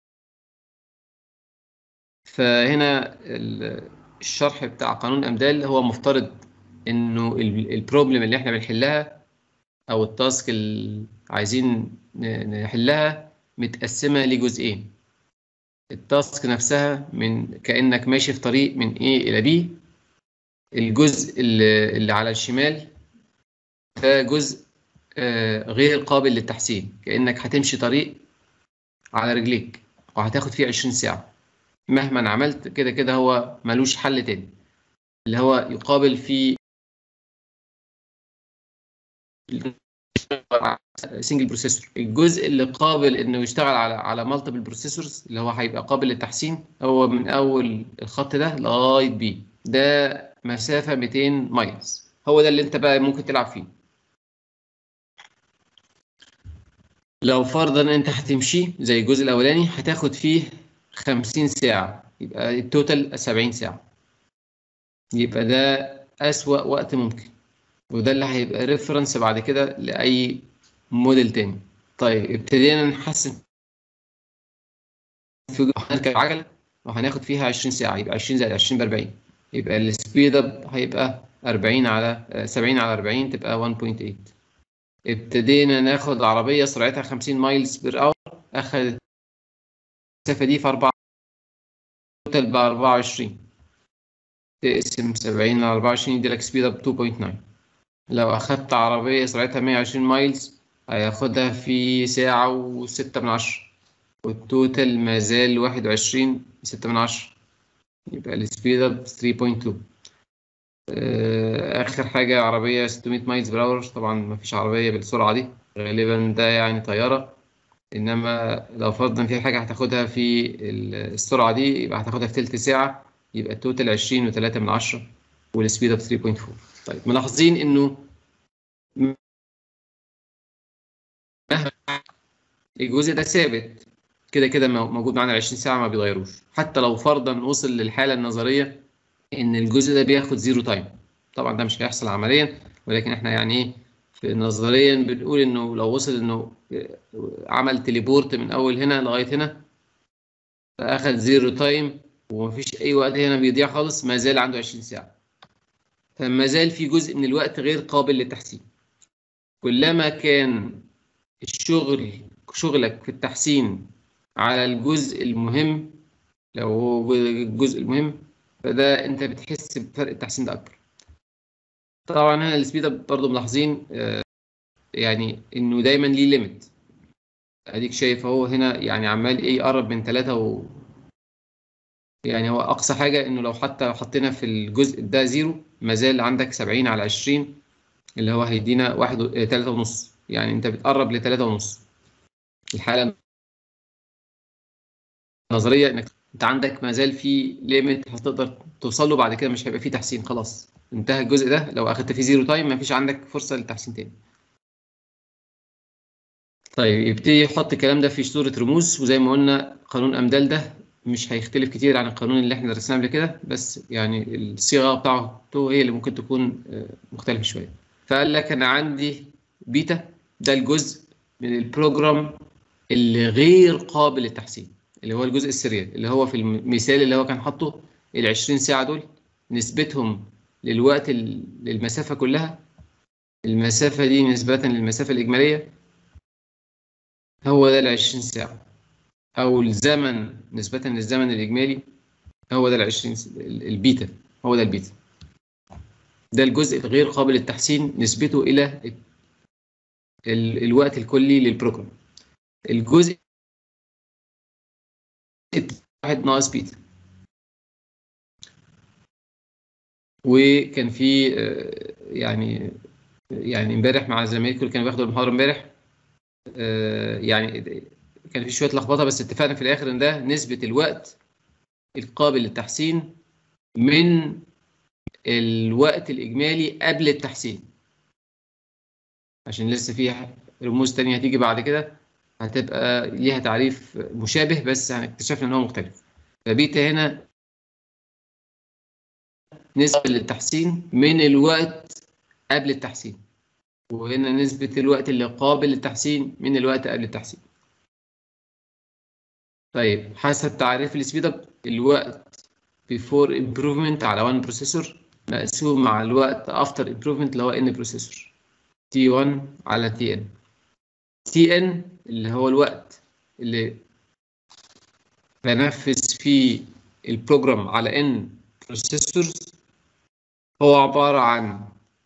فهنا ال- الشرح بتاع قانون امدال هو مفترض انه ال- البروبلم اللي احنا بنحلها او التاسك اللي عايزين ن- نحلها متقسمة لجزئين التاسك نفسها من كأنك ماشي في طريق من A إلى B الجزء اللي, اللي على الشمال ده جزء آه، غير قابل للتحسين كأنك هتمشي طريق على رجليك وهتاخد فيه 20 ساعة مهما عملت كده كده هو ملوش حل تاني اللي هو يقابل في سنجل بروسيسور الجزء اللي قابل انه يشتغل على على مالتيبل بروسيسورز اللي هو هيبقى قابل للتحسين هو من اول الخط ده لغايه بي ده مسافه 200 مايلز هو ده اللي انت بقى ممكن تلعب فيه لو فرضا انت هتمشي زي الجزء الاولاني هتاخد فيه 50 ساعه يبقى التوتال 70 ساعه يبقى ده اسوأ وقت ممكن وده اللي هيبقى ريفرنس بعد كده لأي موديل تاني طيب ابتدينا نحسن في هنركب عجلة وهناخد فيها 20 ساعة يبقى 20 زائد 20 ب 40 يبقى السبيد اب هيبقى 40 على آه، 70 على 40 تبقى 1.8 ابتدينا ناخد عربية سرعتها 50 مايلز بير اور اخدت المسافة دي في 4 توتال ب 24 تقسم 70 على 24 يديلك سبيد اب 2.9 لو أخدت عربية سرعتها 120 مايلز هياخدها في ساعة وستة من عشرة والتوتال ما زال 21 ستة من عشرة يبقى السبيد اب 3.2 آه، آخر حاجة عربية 600 مايلز بر اور طبعا مفيش عربية بالسرعة دي غالبا ده يعني طيارة انما لو فرضنا في حاجه هتاخدها في السرعه دي يبقى هتاخدها في تلت ساعه يبقى التوتال 20 و3 من 10 والسبيد اب 3.4 طيب ملاحظين انه الجزء ده ثابت كده كده موجود معانا 20 ساعه ما بيتغيروش حتى لو فرضا وصل للحاله النظريه ان الجزء ده بياخد زيرو تايم طبعا ده مش هيحصل عمليا ولكن احنا يعني ايه نظريا بنقول انه لو وصل انه عمل تليبورت من اول هنا لغايه هنا فاخد زيرو تايم ومفيش اي وقت هنا بيضيع خالص ما زال عنده 20 ساعه فما زال في جزء من الوقت غير قابل للتحسين كلما كان الشغل شغلك في التحسين على الجزء المهم لو هو الجزء المهم فده انت بتحس بفرق التحسين ده اكبر طبعا هنا السبيد اب برضه ملاحظين يعني انه دايما ليه ليميت اديك شايف اهو هنا يعني عمال ايه يقرب من ثلاثة و يعني هو اقصى حاجه انه لو حتى حطينا في الجزء ده زيرو ما زال عندك 70 على 20 اللي هو هيدينا واحد ثلاثة ونص يعني انت بتقرب لثلاثة ونص الحاله النظريه انك انت عندك ما زال في ليميت هتقدر توصل له بعد كده مش هيبقى فيه تحسين خلاص انتهى الجزء ده لو اخدت فيه زيرو تايم ما فيش عندك فرصه للتحسين تاني طيب يبتدي يحط الكلام ده في صوره رموز وزي ما قلنا قانون امدال ده مش هيختلف كتير عن القانون اللي احنا درسناه قبل كده بس يعني الصيغه بتاعته هي اللي ممكن تكون مختلفه شويه فقال لك انا عندي بيتا ده الجزء من البروجرام اللي غير قابل للتحسين اللي هو الجزء السريال اللي هو في المثال اللي هو كان حاطه ال 20 ساعه دول نسبتهم للوقت للمسافه كلها المسافه دي نسبه للمسافه الاجماليه هو ده ال 20 ساعه او الزمن نسبه للزمن الاجمالي هو ده ال 20 البيتا هو ده البيتا ده الجزء الغير قابل للتحسين نسبته الى الوقت الكلي للبروجرام الجزء واحد ناقص بيتا وكان في يعني يعني امبارح مع زمايلكم اللي كانوا بياخدوا المحاضره امبارح يعني كان في شويه لخبطه بس اتفقنا في الاخر ان ده نسبه الوقت القابل للتحسين من الوقت الاجمالي قبل التحسين عشان لسه في رموز تانية هتيجي بعد كده هتبقى ليها تعريف مشابه بس اكتشفنا ان هو مختلف فبيتا هنا نسبة للتحسين من الوقت قبل التحسين وهنا نسبة الوقت اللي قابل للتحسين من الوقت قبل التحسين طيب حسب تعريف السبيد اب الوقت before improvement على 1 بروسيسور مقسوم مع الوقت after improvement اللي هو n بروسيسور T1 على Tn Tn اللي هو الوقت اللي بنفذ فيه البروجرام على n بروسيسورز هو عبارة عن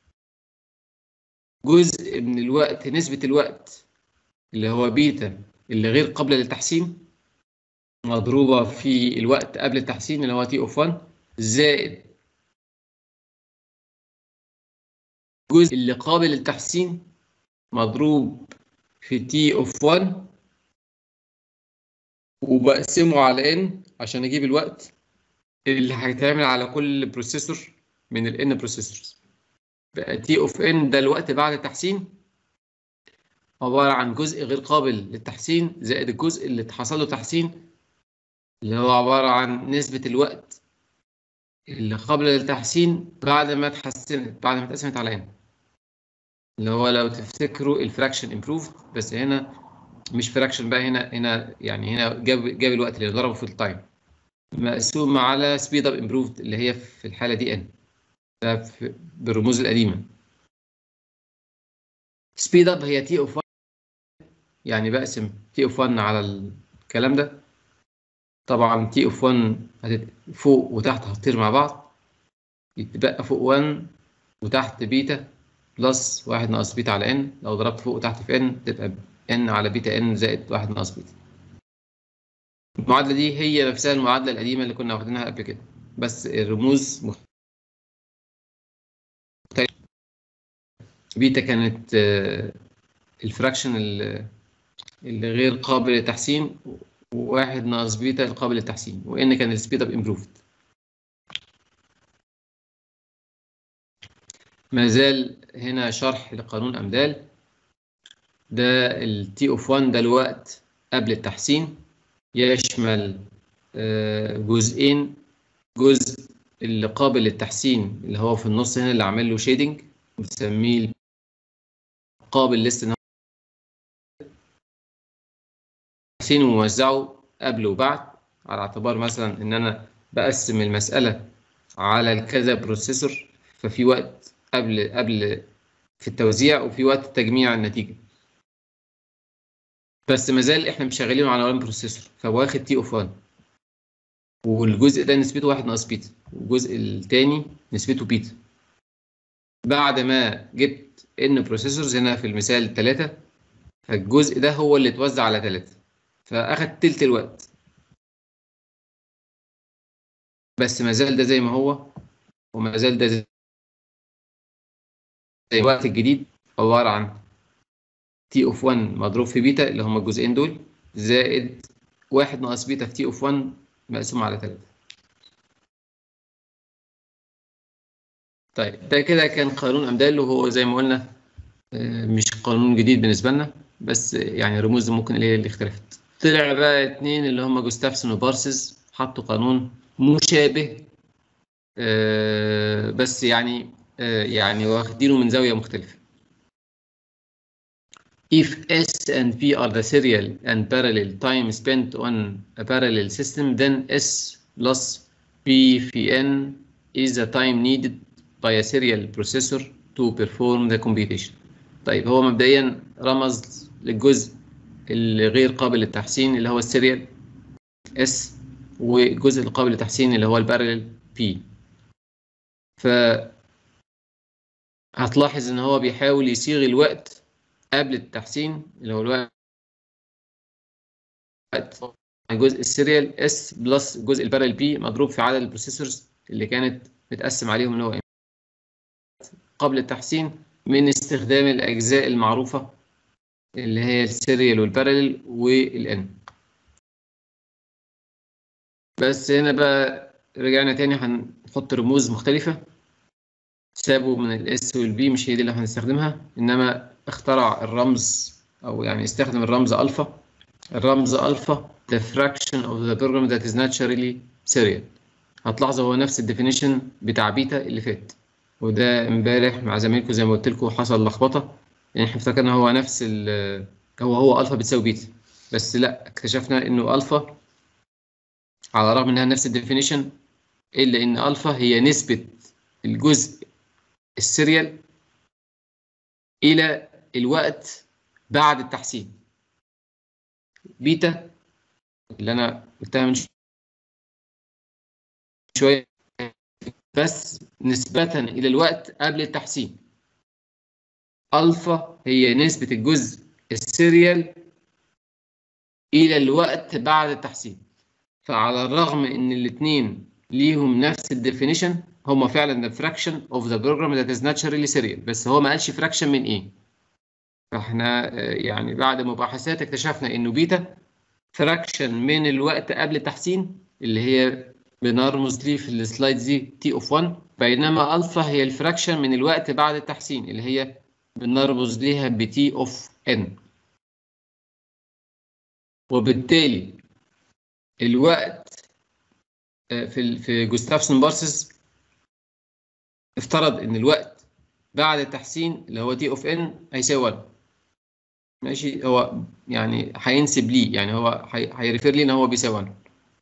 جزء من الوقت نسبة الوقت اللي هو بيتا اللي غير قابل للتحسين مضروبة في الوقت قبل التحسين اللي هو تي اوف 1 زائد الجزء اللي قابل للتحسين مضروب في تي اوف 1 وبقسمه على ان عشان اجيب الوقت اللي هيتعمل على كل بروسيسور من الان بروسيسورز بقى تي اوف ان ده الوقت بعد التحسين عبارة عن جزء غير قابل للتحسين زائد الجزء اللي حصل له تحسين اللي هو عبارة عن نسبة الوقت اللي قبل التحسين بعد ما اتحسنت بعد ما اتقسمت على ان اللي هو لو تفتكروا الفراكشن امبروف بس هنا مش فراكشن بقى هنا هنا يعني هنا جاب جاب الوقت اللي ضربه في التايم مقسوم على سبيد اب امبروفد اللي هي في الحاله دي ان ده بالرموز القديمه سبيد اب هي تي اوف 1 يعني بقسم تي اوف 1 على الكلام ده طبعا تي اوف 1 فوق وتحت هتطير مع بعض يتبقى فوق 1 وتحت بيتا بلس 1 ناقص بيتا على ان لو ضربت فوق وتحت في ان تبقى ان على بيتا ان زائد 1 ناقص بيتا المعادلة دي هي نفسها المعادلة القديمة اللي كنا واخدينها قبل كده بس الرموز مختلفة بيتا كانت الفراكشن اللي غير قابل للتحسين وواحد ناقص بيتا القابل للتحسين وان كان السبيد اب امبروفد ما زال هنا شرح لقانون امدال ده التي اوف 1 ده الوقت قبل التحسين يشمل جزئين جزء اللي قابل للتحسين اللي هو في النص هنا اللي عامل له شيدنج بنسميه قابل ليست ان تحسين وموزعه قبل وبعد على اعتبار مثلا ان انا بقسم المساله على كذا بروسيسور ففي وقت قبل قبل في التوزيع وفي وقت تجميع النتيجه بس ما زال احنا مش شغالين على وان بروسيسور فواخد تي اوف 1 والجزء ده نسبته واحد ناقص بيتا والجزء الثاني نسبته بيتا بعد ما جبت ان بروسيسورز هنا في المثال 3 فالجزء ده هو اللي اتوزع على 3 فاخد تلت الوقت بس ما زال ده زي ما هو وما زال ده زي الوقت الجديد عباره عن تي اوف 1 مضروب في بيتا اللي هما الجزئين دول زائد واحد ناقص بيتا في تي اوف 1 مقسوم على 3 طيب ده كده كان قانون امدال وهو زي ما قلنا مش قانون جديد بالنسبه لنا بس يعني رموز ممكن اللي هي اللي اختلفت طلع بقى اتنين اللي هم جوستافسون وبارسز حطوا قانون مشابه بس يعني يعني واخدينه من زاويه مختلفه If S and P are the serial and parallel time spent on a parallel system, then S plus P في N is the time needed by a serial processor to perform the computation. طيب هو مبدئيا رمز للجزء اللي غير قابل للتحسين اللي هو السيريال S والجزء القابل للتحسين اللي هو البارلل P. ف هتلاحظ ان هو بيحاول يصيغ الوقت قبل التحسين اللي هو الوقت الجزء السيريال اس بلس الجزء البارل بي مضروب في عدد البروسيسورز اللي كانت متقسم عليهم اللي هو قبل التحسين من استخدام الاجزاء المعروفه اللي هي السيريال والبارل والان بس هنا بقى رجعنا تاني هنحط رموز مختلفه سابوا من الاس والبي مش هي دي اللي هنستخدمها انما اخترع الرمز او يعني استخدم الرمز الفا الرمز الفا the fraction of the program that is naturally serial هتلاحظوا هو نفس الديفينيشن بتاع بيتا اللي فات وده امبارح مع زمايلكم زي ما قلت لكم حصل لخبطه يعني احنا افتكرنا هو نفس ال هو هو الفا بتساوي بيتا بس لا اكتشفنا انه الفا على الرغم انها نفس الديفينيشن الا ان الفا هي نسبه الجزء السيريال الى الوقت بعد التحسين بيتا اللي انا قلتها من شويه بس نسبة إلى الوقت قبل التحسين ألفا هي نسبة الجزء السيريال إلى الوقت بعد التحسين فعلى الرغم إن الاتنين ليهم نفس الديفينيشن هما فعلا the fraction of the program that is naturally serial بس هو ما قالش fraction من إيه فاحنا يعني بعد مباحثات اكتشفنا إنه بيتا fraction من الوقت قبل التحسين اللي هي بنرمز ليه في السلايد دي تي اوف 1 بينما الفا هي الفراكشن من الوقت بعد التحسين اللي هي بنرمز ليها بتي اوف ان وبالتالي الوقت في في جوستافسون بارسز افترض ان الوقت بعد التحسين اللي هو تي اوف ان هيساوي 1 ماشي هو يعني هينسب ليه يعني هو هيريفير لي ان هو بيساوي 1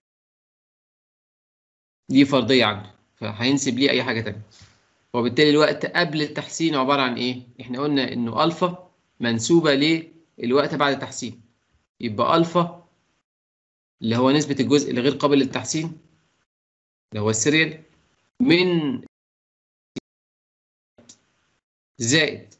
دي فرضيه عنده فهينسب ليه اي حاجه تانية وبالتالي الوقت قبل التحسين عباره عن ايه احنا قلنا انه الفا منسوبه للوقت بعد التحسين يبقى الفا اللي هو نسبه الجزء اللي غير قابل للتحسين اللي هو السيريال من زائد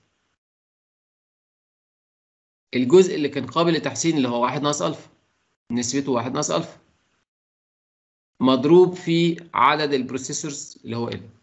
الجزء اللي كان قابل للتحسين اللي هو واحد ناقص الفا نسبته واحد ناقص الفا مضروب في عدد البروسيسورز اللي هو ال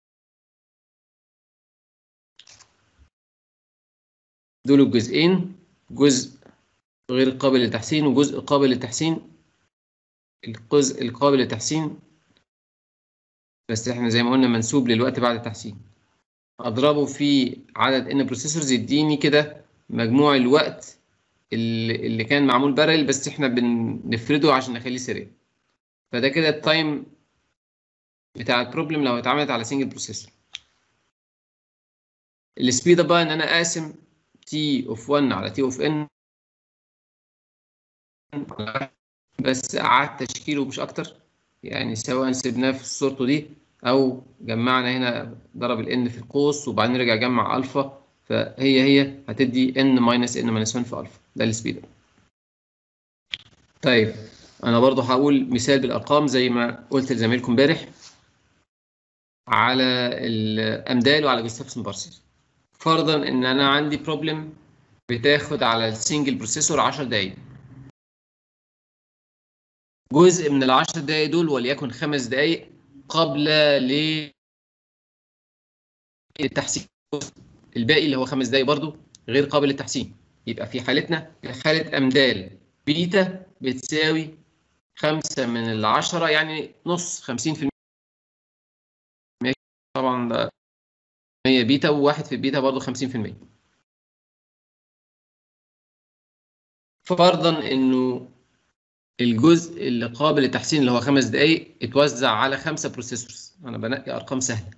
دول الجزئين جزء غير قابل للتحسين وجزء قابل للتحسين الجزء القابل للتحسين بس احنا زي ما قلنا منسوب للوقت بعد التحسين اضربه في عدد ان بروسيسورز يديني كده مجموع الوقت اللي, اللي كان معمول بارل بس احنا بنفرده عشان نخليه سريع فده كده التايم بتاع البروبلم لو اتعملت على سنجل بروسيسور السبيد بقى ان انا اقسم تي اوف 1 على تي اوف ان بس قعدت تشكيله مش اكتر يعني سواء سيبناه في صورته دي او جمعنا هنا ضرب الان في القوس وبعدين نرجع جمع الفا فهي هي هتدي ان ماينس ان ماينس 1 في الفا ده السبيد طيب انا برضو هقول مثال بالارقام زي ما قلت لزميلكم امبارح على الامدال وعلى جوستافسون بارسل فرضا ان انا عندي بروبلم بتاخد على السنجل بروسيسور 10 دقايق جزء من ال 10 دقايق دول وليكن خمس دقايق قبل للتحسين الباقي اللي هو خمس دقايق برضو غير قابل للتحسين يبقى في حالتنا حالة أمدال بيتا بتساوي خمسة من العشرة يعني نص خمسين في المية طبعا ده هي بيتا وواحد في البيتا برضو خمسين في المية فرضا انه الجزء اللي قابل للتحسين اللي هو خمس دقايق اتوزع على خمسة بروسيسورز انا بنقي ارقام سهله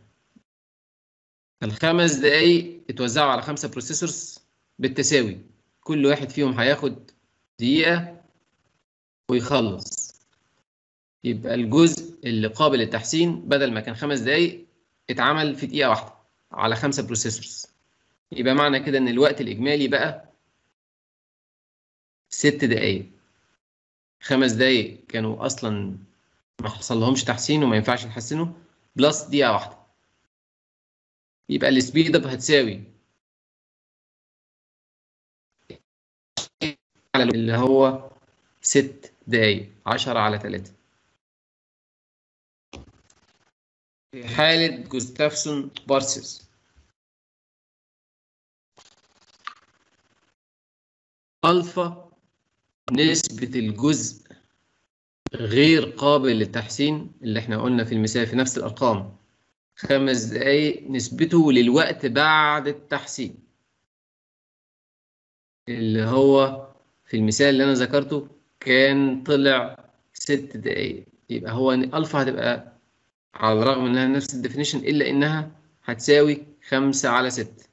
الخمس دقايق اتوزعوا على خمسة بروسيسورز بالتساوي كل واحد فيهم هياخد دقيقة ويخلص يبقى الجزء اللي قابل للتحسين بدل ما كان خمس دقايق اتعمل في دقيقة واحدة على خمسة بروسيسورز يبقى معنى كده ان الوقت الإجمالي بقى ست دقايق خمس دقايق كانوا أصلا ما حصل لهمش تحسين وما ينفعش يتحسنوا بلس دقيقة واحدة يبقى السبيد اب هتساوي على اللي هو ست دقايق عشرة على تلاتة في حالة جوستافسون بارسز ألفا نسبة الجزء غير قابل للتحسين اللي احنا قلنا في المثال في نفس الأرقام خمس دقايق نسبته للوقت بعد التحسين اللي هو في المثال اللي أنا ذكرته كان طلع ست دقايق يبقى هو ألفا هتبقى على الرغم إنها نفس الديفينيشن إلا إنها هتساوي خمسة على ستة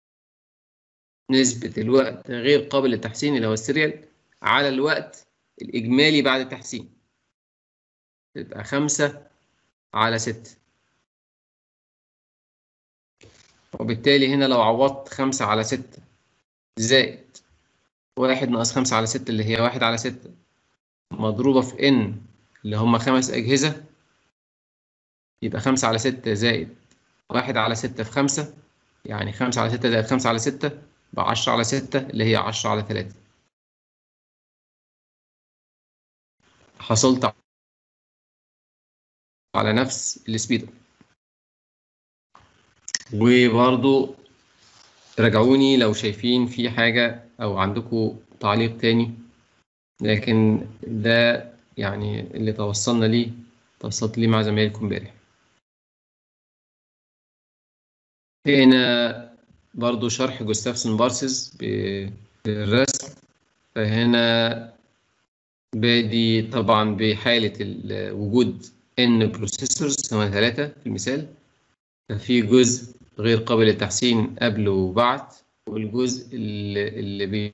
نسبة الوقت غير قابل للتحسين اللي هو السيريال على الوقت الإجمالي بعد التحسين تبقى خمسة على ستة وبالتالي هنا لو عوضت خمسة على ستة زائد واحد ناقص خمسة على ستة اللي هي واحد على ستة مضروبة في إن اللي هم خمس أجهزة يبقى خمسة على ستة زائد واحد على ستة في خمسة يعني خمسة على ستة زائد خمسة على ستة بعشرة على ستة اللي هي عشرة على تلاتة حصلت على نفس السبيد وبرضو راجعوني لو شايفين في حاجة أو عندكم تعليق تاني لكن ده يعني اللي توصلنا ليه توصلت ليه مع زمايلكم امبارح هنا برضو شرح جوستافسون بارسز بالرسم فهنا بادي طبعا بحالة وجود ان بروسيسورز هم ثلاثة في المثال ففي جزء غير قابل للتحسين قبل وبعد والجزء اللي, اللي بي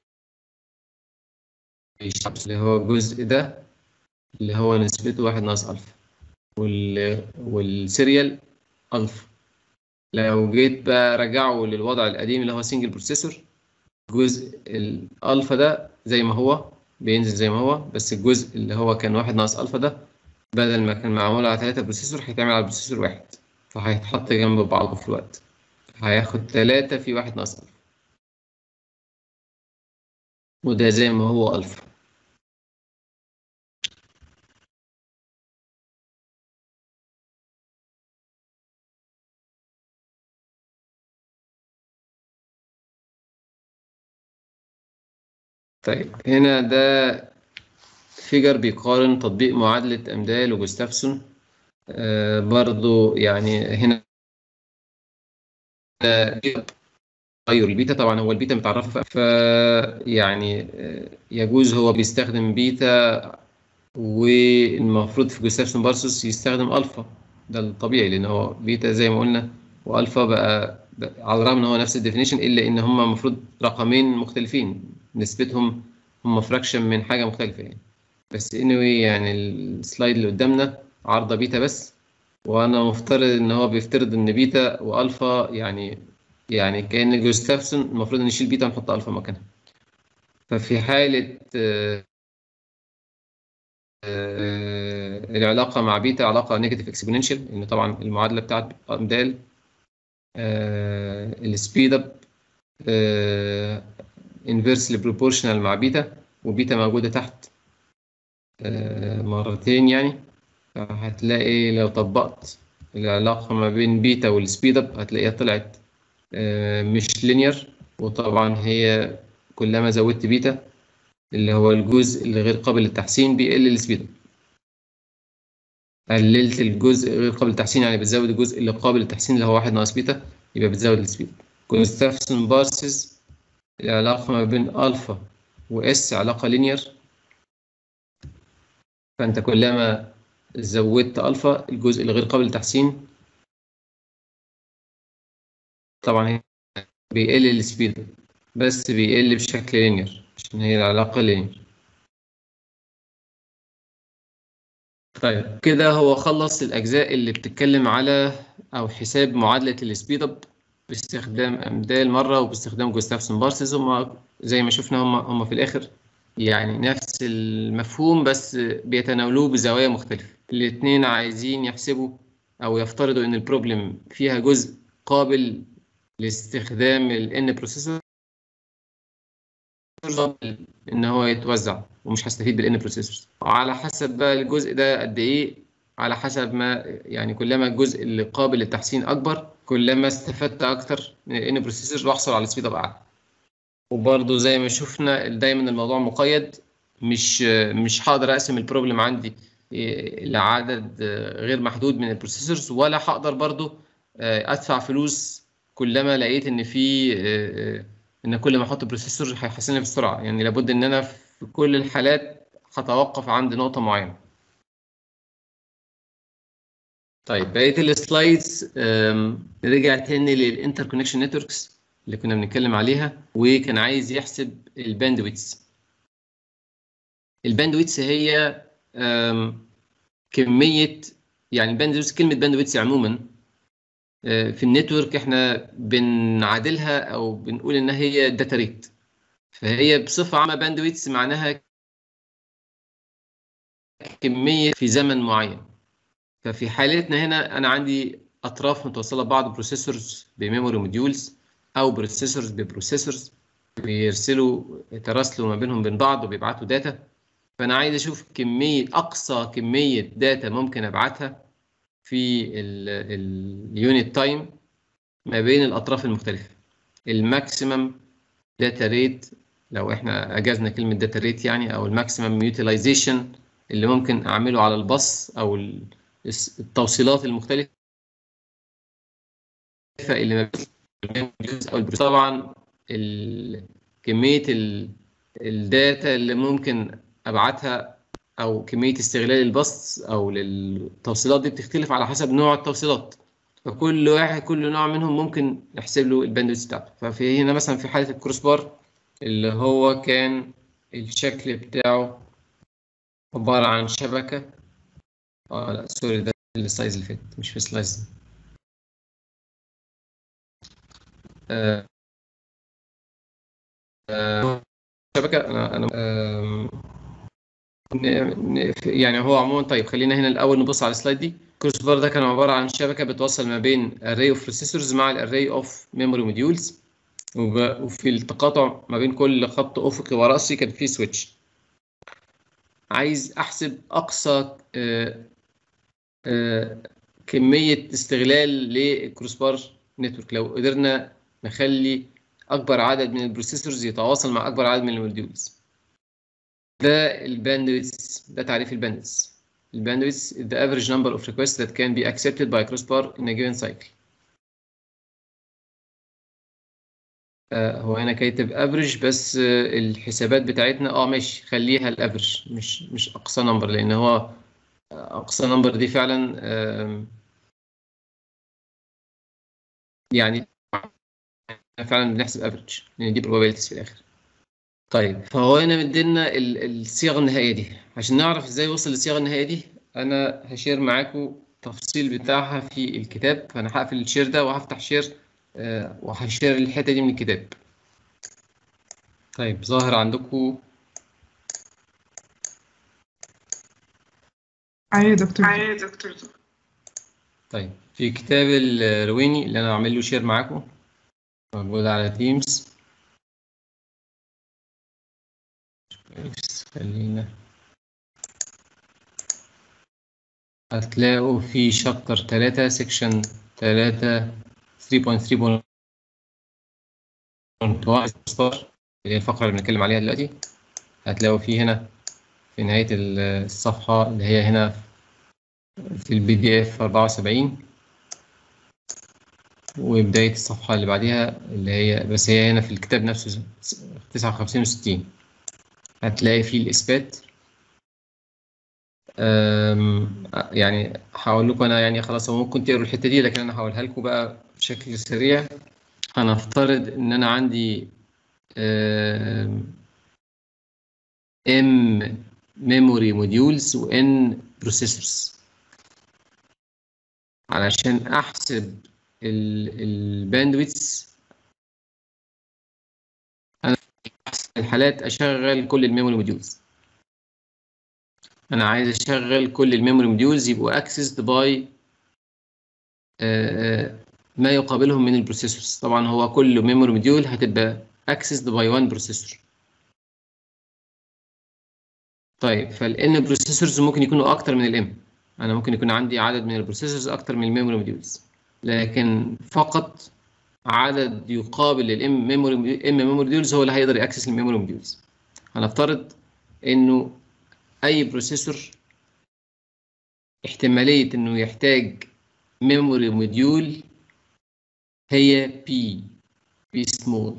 اللي هو الجزء ده اللي هو نسبته واحد ناقص ألفا وال... والسيريال ألفا لو جيت بقى رجعه للوضع القديم اللي هو سنجل بروسيسور جزء الألفا ده زي ما هو بينزل زي ما هو بس الجزء اللي هو كان واحد ناقص ألفا ده بدل ما كان معمول على ثلاثة بروسيسور هيتعمل على بروسيسور واحد فهيتحط جنب بعضه في الوقت هياخد ثلاثة في واحد ناقص ألفا وده زي ما هو ألفا طيب هنا ده فيجر بيقارن تطبيق معادلة أمدال وجوستافسون آه برضو يعني هنا تغير البيتا طبعا هو البيتا متعرفه ف يعني يجوز هو بيستخدم بيتا والمفروض في جوستافسون بارسوس يستخدم الفا ده الطبيعي لان هو بيتا زي ما قلنا والفا بقى, بقى على الرغم ان هو نفس الديفينيشن الا ان هم المفروض رقمين مختلفين نسبتهم هم فراكشن من حاجه مختلفه يعني بس anyway يعني السلايد اللي قدامنا عارضه بيتا بس وانا مفترض ان هو بيفترض ان بيتا والفا يعني يعني كان جوستافسون المفروض نشيل بيتا ونحط الفا مكانها ففي حاله العلاقه مع بيتا علاقه نيجاتيف اكسبوننشال ان طبعا المعادله بتاعت امدال السبيد اب انفيرسلي بروبورشنال مع بيتا وبيتا موجوده تحت مرتين يعني هتلاقي لو طبقت العلاقة ما بين بيتا والسبيد اب هتلاقيها طلعت مش لينير وطبعا هي كلما زودت بيتا اللي هو الجزء اللي غير قابل للتحسين بيقل السبيد اب قللت الجزء غير قابل للتحسين يعني بتزود الجزء اللي قابل للتحسين اللي هو واحد ناقص بيتا يبقى بتزود السبيد كونستافسون بارسز العلاقة ما بين ألفا وإس علاقة لينير فأنت كلما زودت ألفا الجزء اللي غير قابل للتحسين طبعا بيقل السبيد بس بيقل بشكل لينير عشان هي العلاقة لينير طيب كده هو خلص الأجزاء اللي بتتكلم على أو حساب معادلة السبيد أب باستخدام أمدال مرة وباستخدام جوستافسون بارسز هم زي ما شفنا هم هم في الآخر يعني نفس المفهوم بس بيتناولوه بزوايا مختلفة الاثنين عايزين يحسبوا أو يفترضوا إن البروبلم فيها جزء قابل لاستخدام ال N بروسيسور إن هو يتوزع ومش هستفيد بال N بروسيسورز على حسب بقى الجزء ده قد إيه على حسب ما يعني كلما الجزء اللي قابل للتحسين أكبر كلما استفدت أكتر من ال N بروسيسور وأحصل على سبيد أب أعلى وبرضه زي ما شفنا دايما الموضوع مقيد مش مش هقدر اقسم البروبلم عندي لعدد غير محدود من البروسيسورز ولا هقدر برضه ادفع فلوس كلما لقيت ان في ان كل ما احط بروسيسور هيحسن لي بسرعه يعني لابد ان انا في كل الحالات هتوقف عند نقطه معينه طيب بقيه السلايدز رجع تاني للانتر كونكشن نتوركس اللي كنا بنتكلم عليها وكان عايز يحسب الباندويتس الباندويتس هي كمية يعني الباندويتس كلمة باندويتس عموما في النتورك احنا بنعادلها او بنقول انها هي داتا ريت فهي بصفة عامة باندويتس معناها كمية في زمن معين ففي حالتنا هنا انا عندي اطراف متوصلة ببعض بروسيسورز بميموري موديولز او بروسيسورز ببروسيسورز بيرسلوا يتراسلوا ما بينهم بين بعض وبيبعتوا داتا فانا عايز اشوف كميه اقصى كميه داتا ممكن ابعتها في اليونت تايم ما بين الاطراف المختلفه الماكسيمم داتا ريت لو احنا اجازنا كلمه داتا ريت يعني او الماكسيمم يوتيلايزيشن اللي ممكن اعمله على الباص او التوصيلات المختلفه اللي ما بين او طبعا كميه الداتا اللي ممكن ابعتها او كميه استغلال الباص او للتوصيلات دي بتختلف على حسب نوع التوصيلات فكل واحد كل نوع منهم ممكن نحسب له الباندويث بتاعته ففي هنا مثلا في حاله الكروس بار اللي هو كان الشكل بتاعه عباره عن شبكه اه لا سوري ده السلايز اللي فات مش في السلايز آه آه شبكه انا انا آه يعني هو عموما طيب خلينا هنا الاول نبص على السلايد دي كروس بار ده كان عباره عن شبكه بتوصل ما بين array of processors مع الاري اوف memory modules وفي التقاطع ما بين كل خط افقي وراسي كان في سويتش عايز احسب اقصى آآ آآ كميه استغلال للكروس بار نتورك لو قدرنا نخلي اكبر عدد من البروسيسورز يتواصل مع اكبر عدد من الموديولز ده الباندويث ده تعريف الباندويث الباندويث the average number of requests that can be accepted by crossbar in a given cycle آه هو هنا كاتب افريج بس آه الحسابات بتاعتنا اه ماشي خليها الافريج مش مش اقصى نمبر لان هو اقصى نمبر دي فعلا آه يعني فعلا بنحسب افريج لان دي probabilities في الاخر طيب فهو هنا مدينا الصيغه النهائيه دي عشان نعرف ازاي وصل للصيغه النهائيه دي انا هشير معاكم التفصيل بتاعها في الكتاب فانا هقفل الشير ده وهفتح شير آه وهشير الحته دي من الكتاب طيب ظاهر عندكم ايوه دكتور ايوه دكتور طيب في كتاب الرويني اللي انا عامل له شير معاكم موجود على تيمز كويس خلينا هتلاقوا في شابتر 3 سيكشن 3 3.3.1 اللي هي الفقرة اللي بنتكلم عليها دلوقتي هتلاقوا في هنا في نهاية الصفحة اللي هي هنا في البي دي اف 74 وبداية الصفحة اللي بعديها اللي هي بس هي هنا في الكتاب نفسه 59 و 60 هتلاقي فيه الإثبات يعني هقول لكم أنا يعني خلاص هو ممكن تقروا الحتة دي لكن أنا هقولها لكم بقى بشكل سريع هنفترض إن أنا عندي ام memory modules و n processors علشان أحسب الباندويتس انا في الحالات اشغل كل الميموري موديولز انا عايز اشغل كل الميموري موديولز يبقوا اكسسد باي ما يقابلهم من البروسيسورز طبعا هو كل ميموري موديول هتبقى اكسسد باي 1 بروسيسور طيب فالان بروسيسورز ممكن يكونوا اكتر من الام انا ممكن يكون عندي عدد من البروسيسورز اكتر من الميموري موديولز لكن فقط عدد يقابل الام ميموري ام ميموري موديولز هو اللي هيقدر ياكسس الميموري موديولز هنفترض انه اي بروسيسور احتماليه انه يحتاج ميموري موديول هي بي بي سمول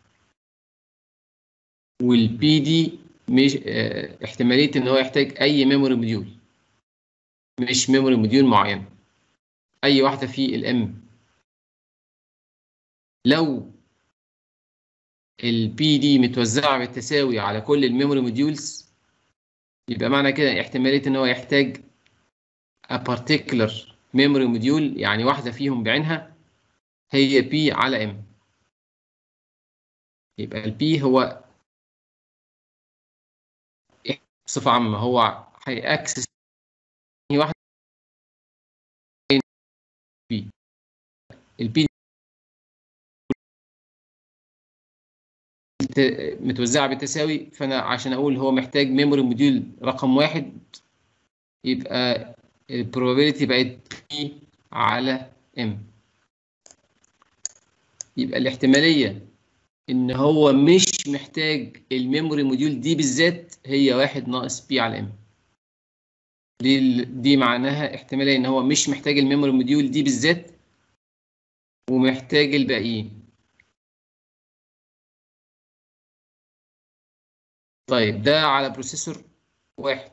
والبي دي مش اه احتماليه ان هو يحتاج اي ميموري موديول مش ميموري موديول معين اي واحده في الام لو البي دي متوزعه بالتساوي على كل الميموري موديولز يبقى معنى كده احتماليه ان هو يحتاج a particular memory module يعني واحده فيهم بعينها هي بي على ام يبقى البي هو بصفه عامه هو هيأكسس واحده بي البي متوزعه بالتساوي فانا عشان اقول هو محتاج ميموري موديول رقم واحد يبقى البروبابيلتي بقت بي على ام يبقى الاحتماليه ان هو مش محتاج الميموري موديول دي بالذات هي واحد ناقص بي على ام دي دي معناها احتماليه ان هو مش محتاج الميموري موديول دي بالذات ومحتاج الباقيين طيب ده على بروسيسور واحد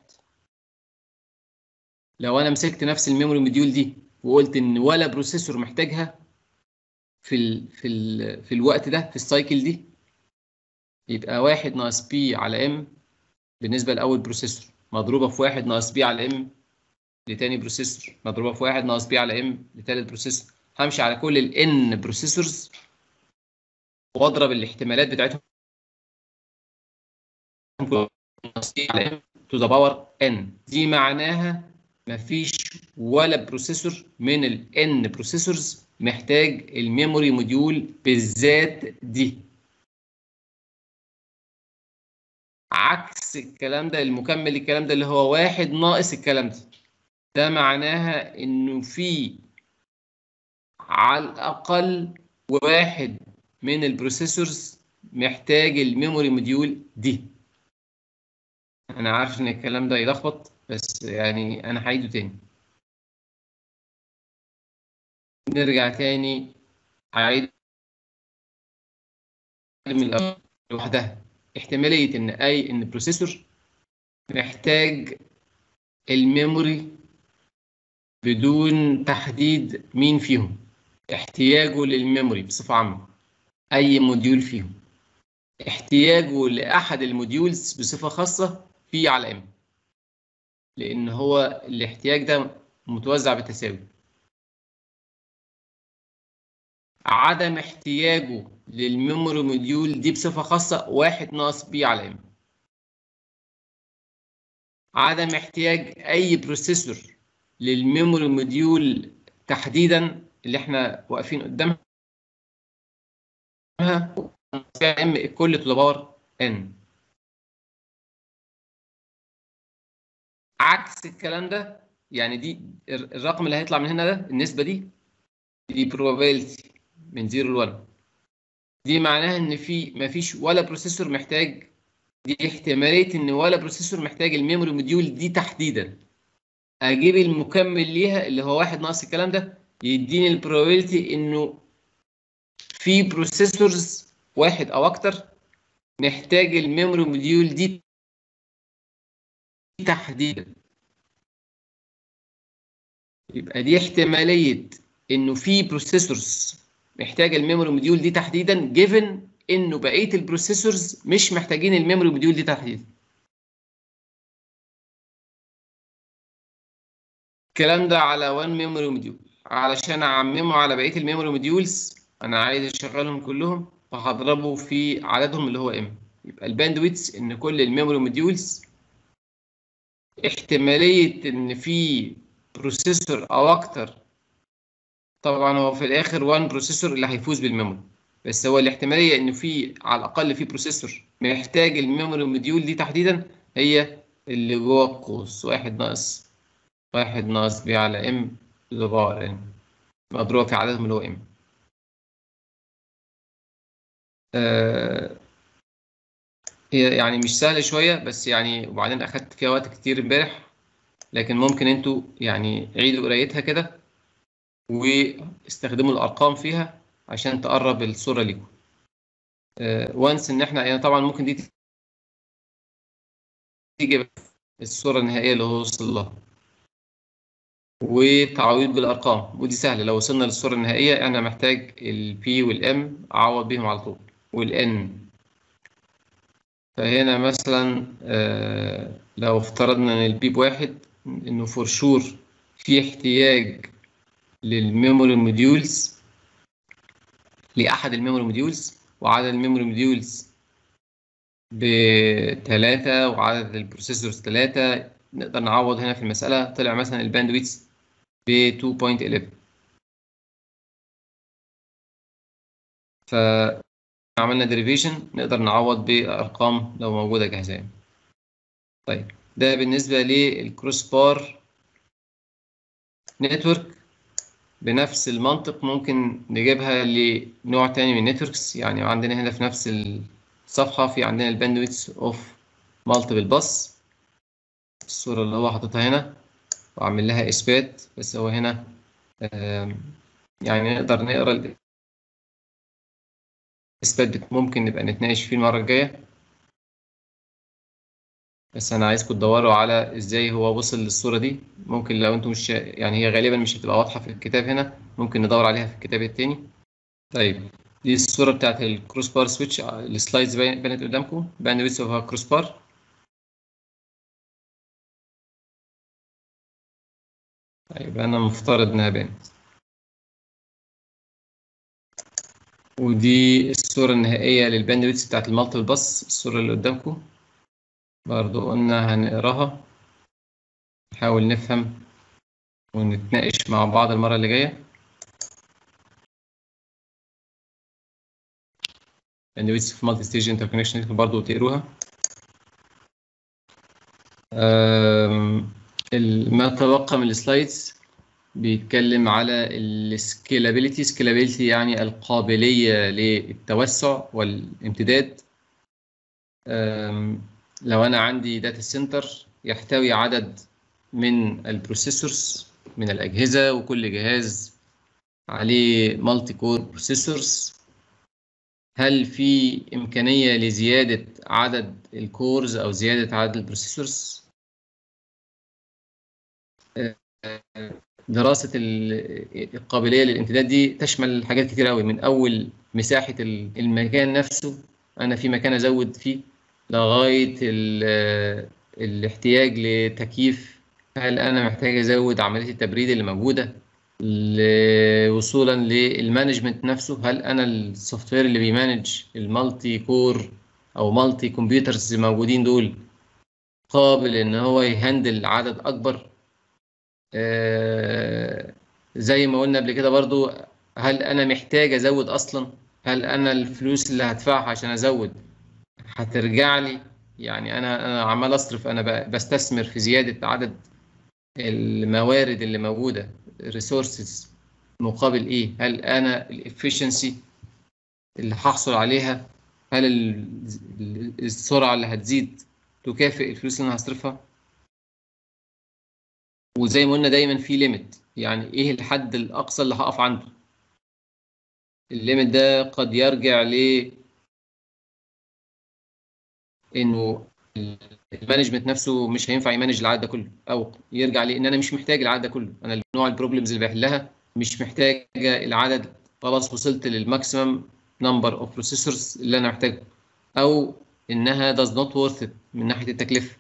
لو انا مسكت نفس الميموري موديول دي وقلت ان ولا بروسيسور محتاجها في ال في ال في الوقت ده في السايكل دي يبقى واحد ناقص بي على ام بالنسبه لاول بروسيسور مضروبه في واحد ناقص بي على ام لتاني بروسيسور مضروبه في واحد ناقص بي على ام لتالت بروسيسور همشي على كل الان بروسيسورز واضرب الاحتمالات بتاعتهم to the power n دي معناها مفيش ولا بروسيسور من ال n بروسيسورز محتاج الميموري موديول بالذات دي عكس الكلام ده المكمل الكلام ده اللي هو واحد ناقص الكلام ده ده معناها انه في على الاقل واحد من البروسيسورز محتاج الميموري موديول دي انا عارف ان الكلام ده يلخبط بس يعني انا هعيده تاني نرجع تاني هعيد من الأول لوحدها احتمالية ان اي ان البروسيسور محتاج الميموري بدون تحديد مين فيهم احتياجه للميموري بصفة عامة اي موديول فيهم احتياجه لاحد الموديولز بصفة خاصة في على ام لان هو الاحتياج ده متوزع بالتساوي عدم احتياجه للميموري موديول دي بصفة خاصة واحد ناقص بي على ام عدم احتياج اي بروسيسور للميموري موديول تحديدا اللي احنا واقفين قدامها ام كل تو باور ان عكس الكلام ده يعني دي الرقم اللي هيطلع من هنا ده النسبة دي دي probability من 0 ل 1 دي معناها ان في مفيش ولا بروسيسور محتاج دي احتماليه ان ولا بروسيسور محتاج الميموري موديول دي تحديدا اجيب المكمل ليها اللي هو واحد ناقص الكلام ده يديني البروبابيلتي انه في بروسيسورز واحد او اكتر محتاج الميموري موديول دي تحديدا يبقى دي احتماليه انه في بروسيسورز محتاجه الميموري موديول دي تحديدا جيفن انه بقيه البروسيسورز مش محتاجين الميموري موديول دي تحديدا الكلام ده على 1 ميموري موديول علشان اعممه على بقيه الميموري موديولز انا عايز اشغلهم كلهم فهضربه في عددهم اللي هو ام يبقى الباندويتس ان كل الميموري موديولز احتماليه ان في بروسيسور او اكتر طبعا هو في الاخر 1 بروسيسور اللي هيفوز بالميموري بس هو الاحتماليه انه في على الاقل في بروسيسور محتاج الميموري موديول دي تحديدا هي اللي جوه القوس واحد ناقص واحد ناقص بي على ام لباور ان مضروبه في عددهم اللي هو ام آه هي يعني مش سهله شويه بس يعني وبعدين اخدت فيها وقت كتير امبارح لكن ممكن انتوا يعني عيدوا قرايتها كده واستخدموا الارقام فيها عشان تقرب الصوره ليكم وانس ان احنا يعني طبعا ممكن دي تيجي الصوره النهائيه اللي هو وصل لها وتعويض بالارقام ودي سهله لو وصلنا للصوره النهائيه انا محتاج البي والام اعوض بيهم على طول والان فهنا مثلا آه لو افترضنا ان البي بواحد انه فور شور في احتياج للميموري موديولز لأحد الميموري موديولز وعدد الميموري موديولز بثلاثة وعدد البروسيسورز ثلاثة نقدر نعوض هنا في المسألة طلع مثلا الباندويتس ب 2.11 فعملنا ديريفيشن نقدر نعوض بأرقام لو موجودة جاهزة طيب ده بالنسبة للكروس بار نتورك بنفس المنطق ممكن نجيبها لنوع تاني من نتوركس يعني عندنا هنا في نفس الصفحة في عندنا الباندويتس اوف مالتيبل باس الصورة اللي هو حاططها هنا وعامل لها إثبات بس هو هنا يعني نقدر نقرا الإثبات ممكن نبقى نتناقش فيه المرة الجاية بس انا عايزكم تدوروا على ازاي هو وصل للصوره دي ممكن لو انتم مش يعني هي غالبا مش هتبقى واضحه في الكتاب هنا ممكن ندور عليها في الكتاب التاني طيب دي الصوره بتاعت الكروس بار سويتش السلايدز بانت قدامكم باندويث اوف كروس بار طيب انا مفترض انها بانت ودي الصوره النهائيه للباندويث بتاعت المالتيبل باس الصوره اللي قدامكم برضو قلنا هنقراها نحاول نفهم ونتناقش مع بعض المرة اللي جاية bandwidth في multi stage interconnection برضو تقروها ما تبقى من السلايدز بيتكلم على السكيلابيليتي سكيلابيليتي يعني القابلية للتوسع والامتداد لو انا عندي داتا سنتر يحتوي عدد من البروسيسورز من الاجهزه وكل جهاز عليه مالتي كور بروسيسورز هل في امكانيه لزياده عدد الكورز او زياده عدد البروسيسورز دراسه القابليه للامتداد دي تشمل حاجات كتير قوي من اول مساحه المكان نفسه انا في مكان ازود فيه لغايه الاحتياج لتكييف هل انا محتاج ازود عمليه التبريد اللي موجوده وصولا للمانجمنت نفسه هل انا السوفت وير اللي بيمانج المالتي كور او مالتي كمبيوترز الموجودين دول قابل ان هو يهندل عدد اكبر آه زي ما قلنا قبل كده برضو هل انا محتاج ازود اصلا هل انا الفلوس اللي هدفعها عشان ازود هترجع لي يعني انا انا عمال اصرف انا بستثمر في زياده عدد الموارد اللي موجوده ريسورسز مقابل ايه هل انا الافشنسي اللي هحصل عليها هل السرعه اللي هتزيد تكافئ الفلوس اللي انا هصرفها وزي ما قلنا دايما في ليميت يعني ايه الحد الاقصى اللي هقف عنده الليميت ده قد يرجع ل انه المانجمنت نفسه مش هينفع يمانج العدد ده كله او يرجع لان انا مش محتاج العدد ده كله انا نوع البروبلمز اللي بحلها مش محتاج العدد خلاص وصلت للماكسيمم نمبر اوف بروسيسورز اللي انا محتاجه او انها does not worth it من ناحيه التكلفه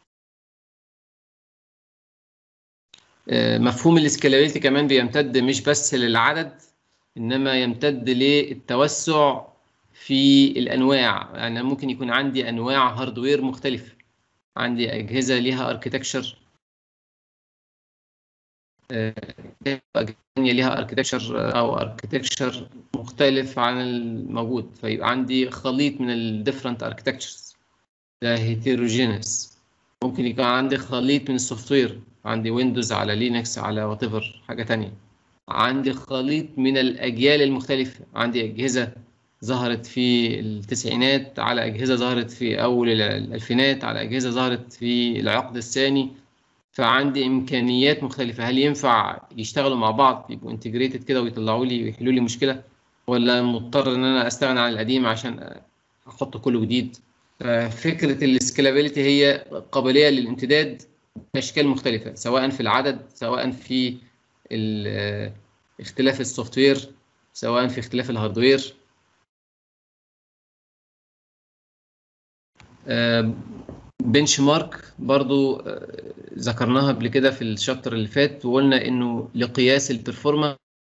مفهوم الاسكالابيلتي كمان بيمتد مش بس للعدد انما يمتد للتوسع في الانواع يعني ممكن يكون عندي انواع هاردوير مختلفه عندي اجهزه ليها اركيتكشر اجهزه ليها اركيتكشر او اركيتكشر مختلف عن الموجود فيبقى عندي خليط من الديفرنت اركيتكتشرز ده هيتروجينس ممكن يكون عندي خليط من السوفت وير عندي ويندوز على لينكس على وات ايفر حاجه تانية عندي خليط من الاجيال المختلفه عندي اجهزه ظهرت في التسعينات على اجهزه ظهرت في اول الالفينات على اجهزه ظهرت في العقد الثاني فعندي امكانيات مختلفه هل ينفع يشتغلوا مع بعض يبقوا انتجريتد كده ويطلعوا لي ويحلوا لي مشكله ولا مضطر ان انا استغنى عن القديم عشان احط كله جديد ففكره السكيلابيلتي هي قابليه للامتداد باشكال مختلفه سواء في العدد سواء في اختلاف السوفت وير سواء في اختلاف الهاردوير بنش مارك برضو ذكرناها قبل كده في الشابتر اللي فات وقلنا انه لقياس البرفورمانس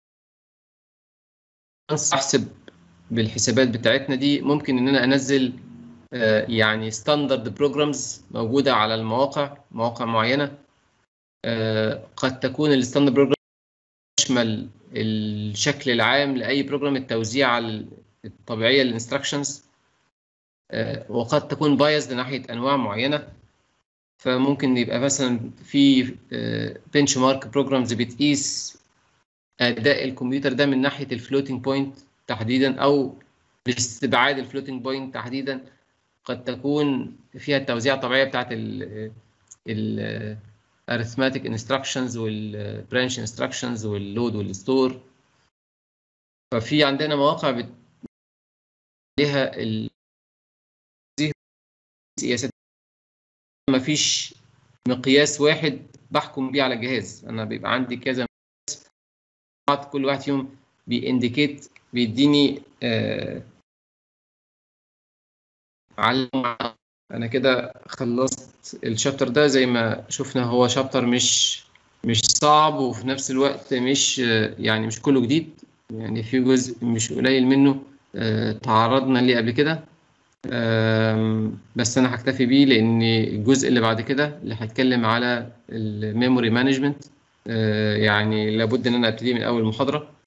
احسب بالحسابات بتاعتنا دي ممكن ان انا انزل يعني ستاندرد بروجرامز موجوده على المواقع مواقع معينه قد تكون الستاندرد بروجرام تشمل الشكل العام لاي بروجرام التوزيع الطبيعيه للانستراكشنز وقد تكون بايز لناحيه انواع معينه فممكن يبقى مثلا في بنش مارك بروجرامز بتقيس اداء الكمبيوتر ده من ناحيه الفلوتنج بوينت تحديدا او باستبعاد الفلوتنج بوينت تحديدا قد تكون فيها التوزيع الطبيعيه بتاعت ال arithmetic instructions والبرانش instructions واللود والستور ففي عندنا مواقع بت... ليها ال... قياسات ما فيش مقياس واحد بحكم بيه على الجهاز انا بيبقى عندي كذا مقياس كل واحد فيهم بينديكيت بيديني آه علم انا كده خلصت الشابتر ده زي ما شفنا هو شابتر مش مش صعب وفي نفس الوقت مش يعني مش كله جديد يعني في جزء مش قليل منه تعرضنا ليه قبل كده بس انا هكتفي بيه لان الجزء اللي بعد كده اللي هتكلم على الميموري مانجمنت يعني لابد ان انا ابتدي من اول محاضره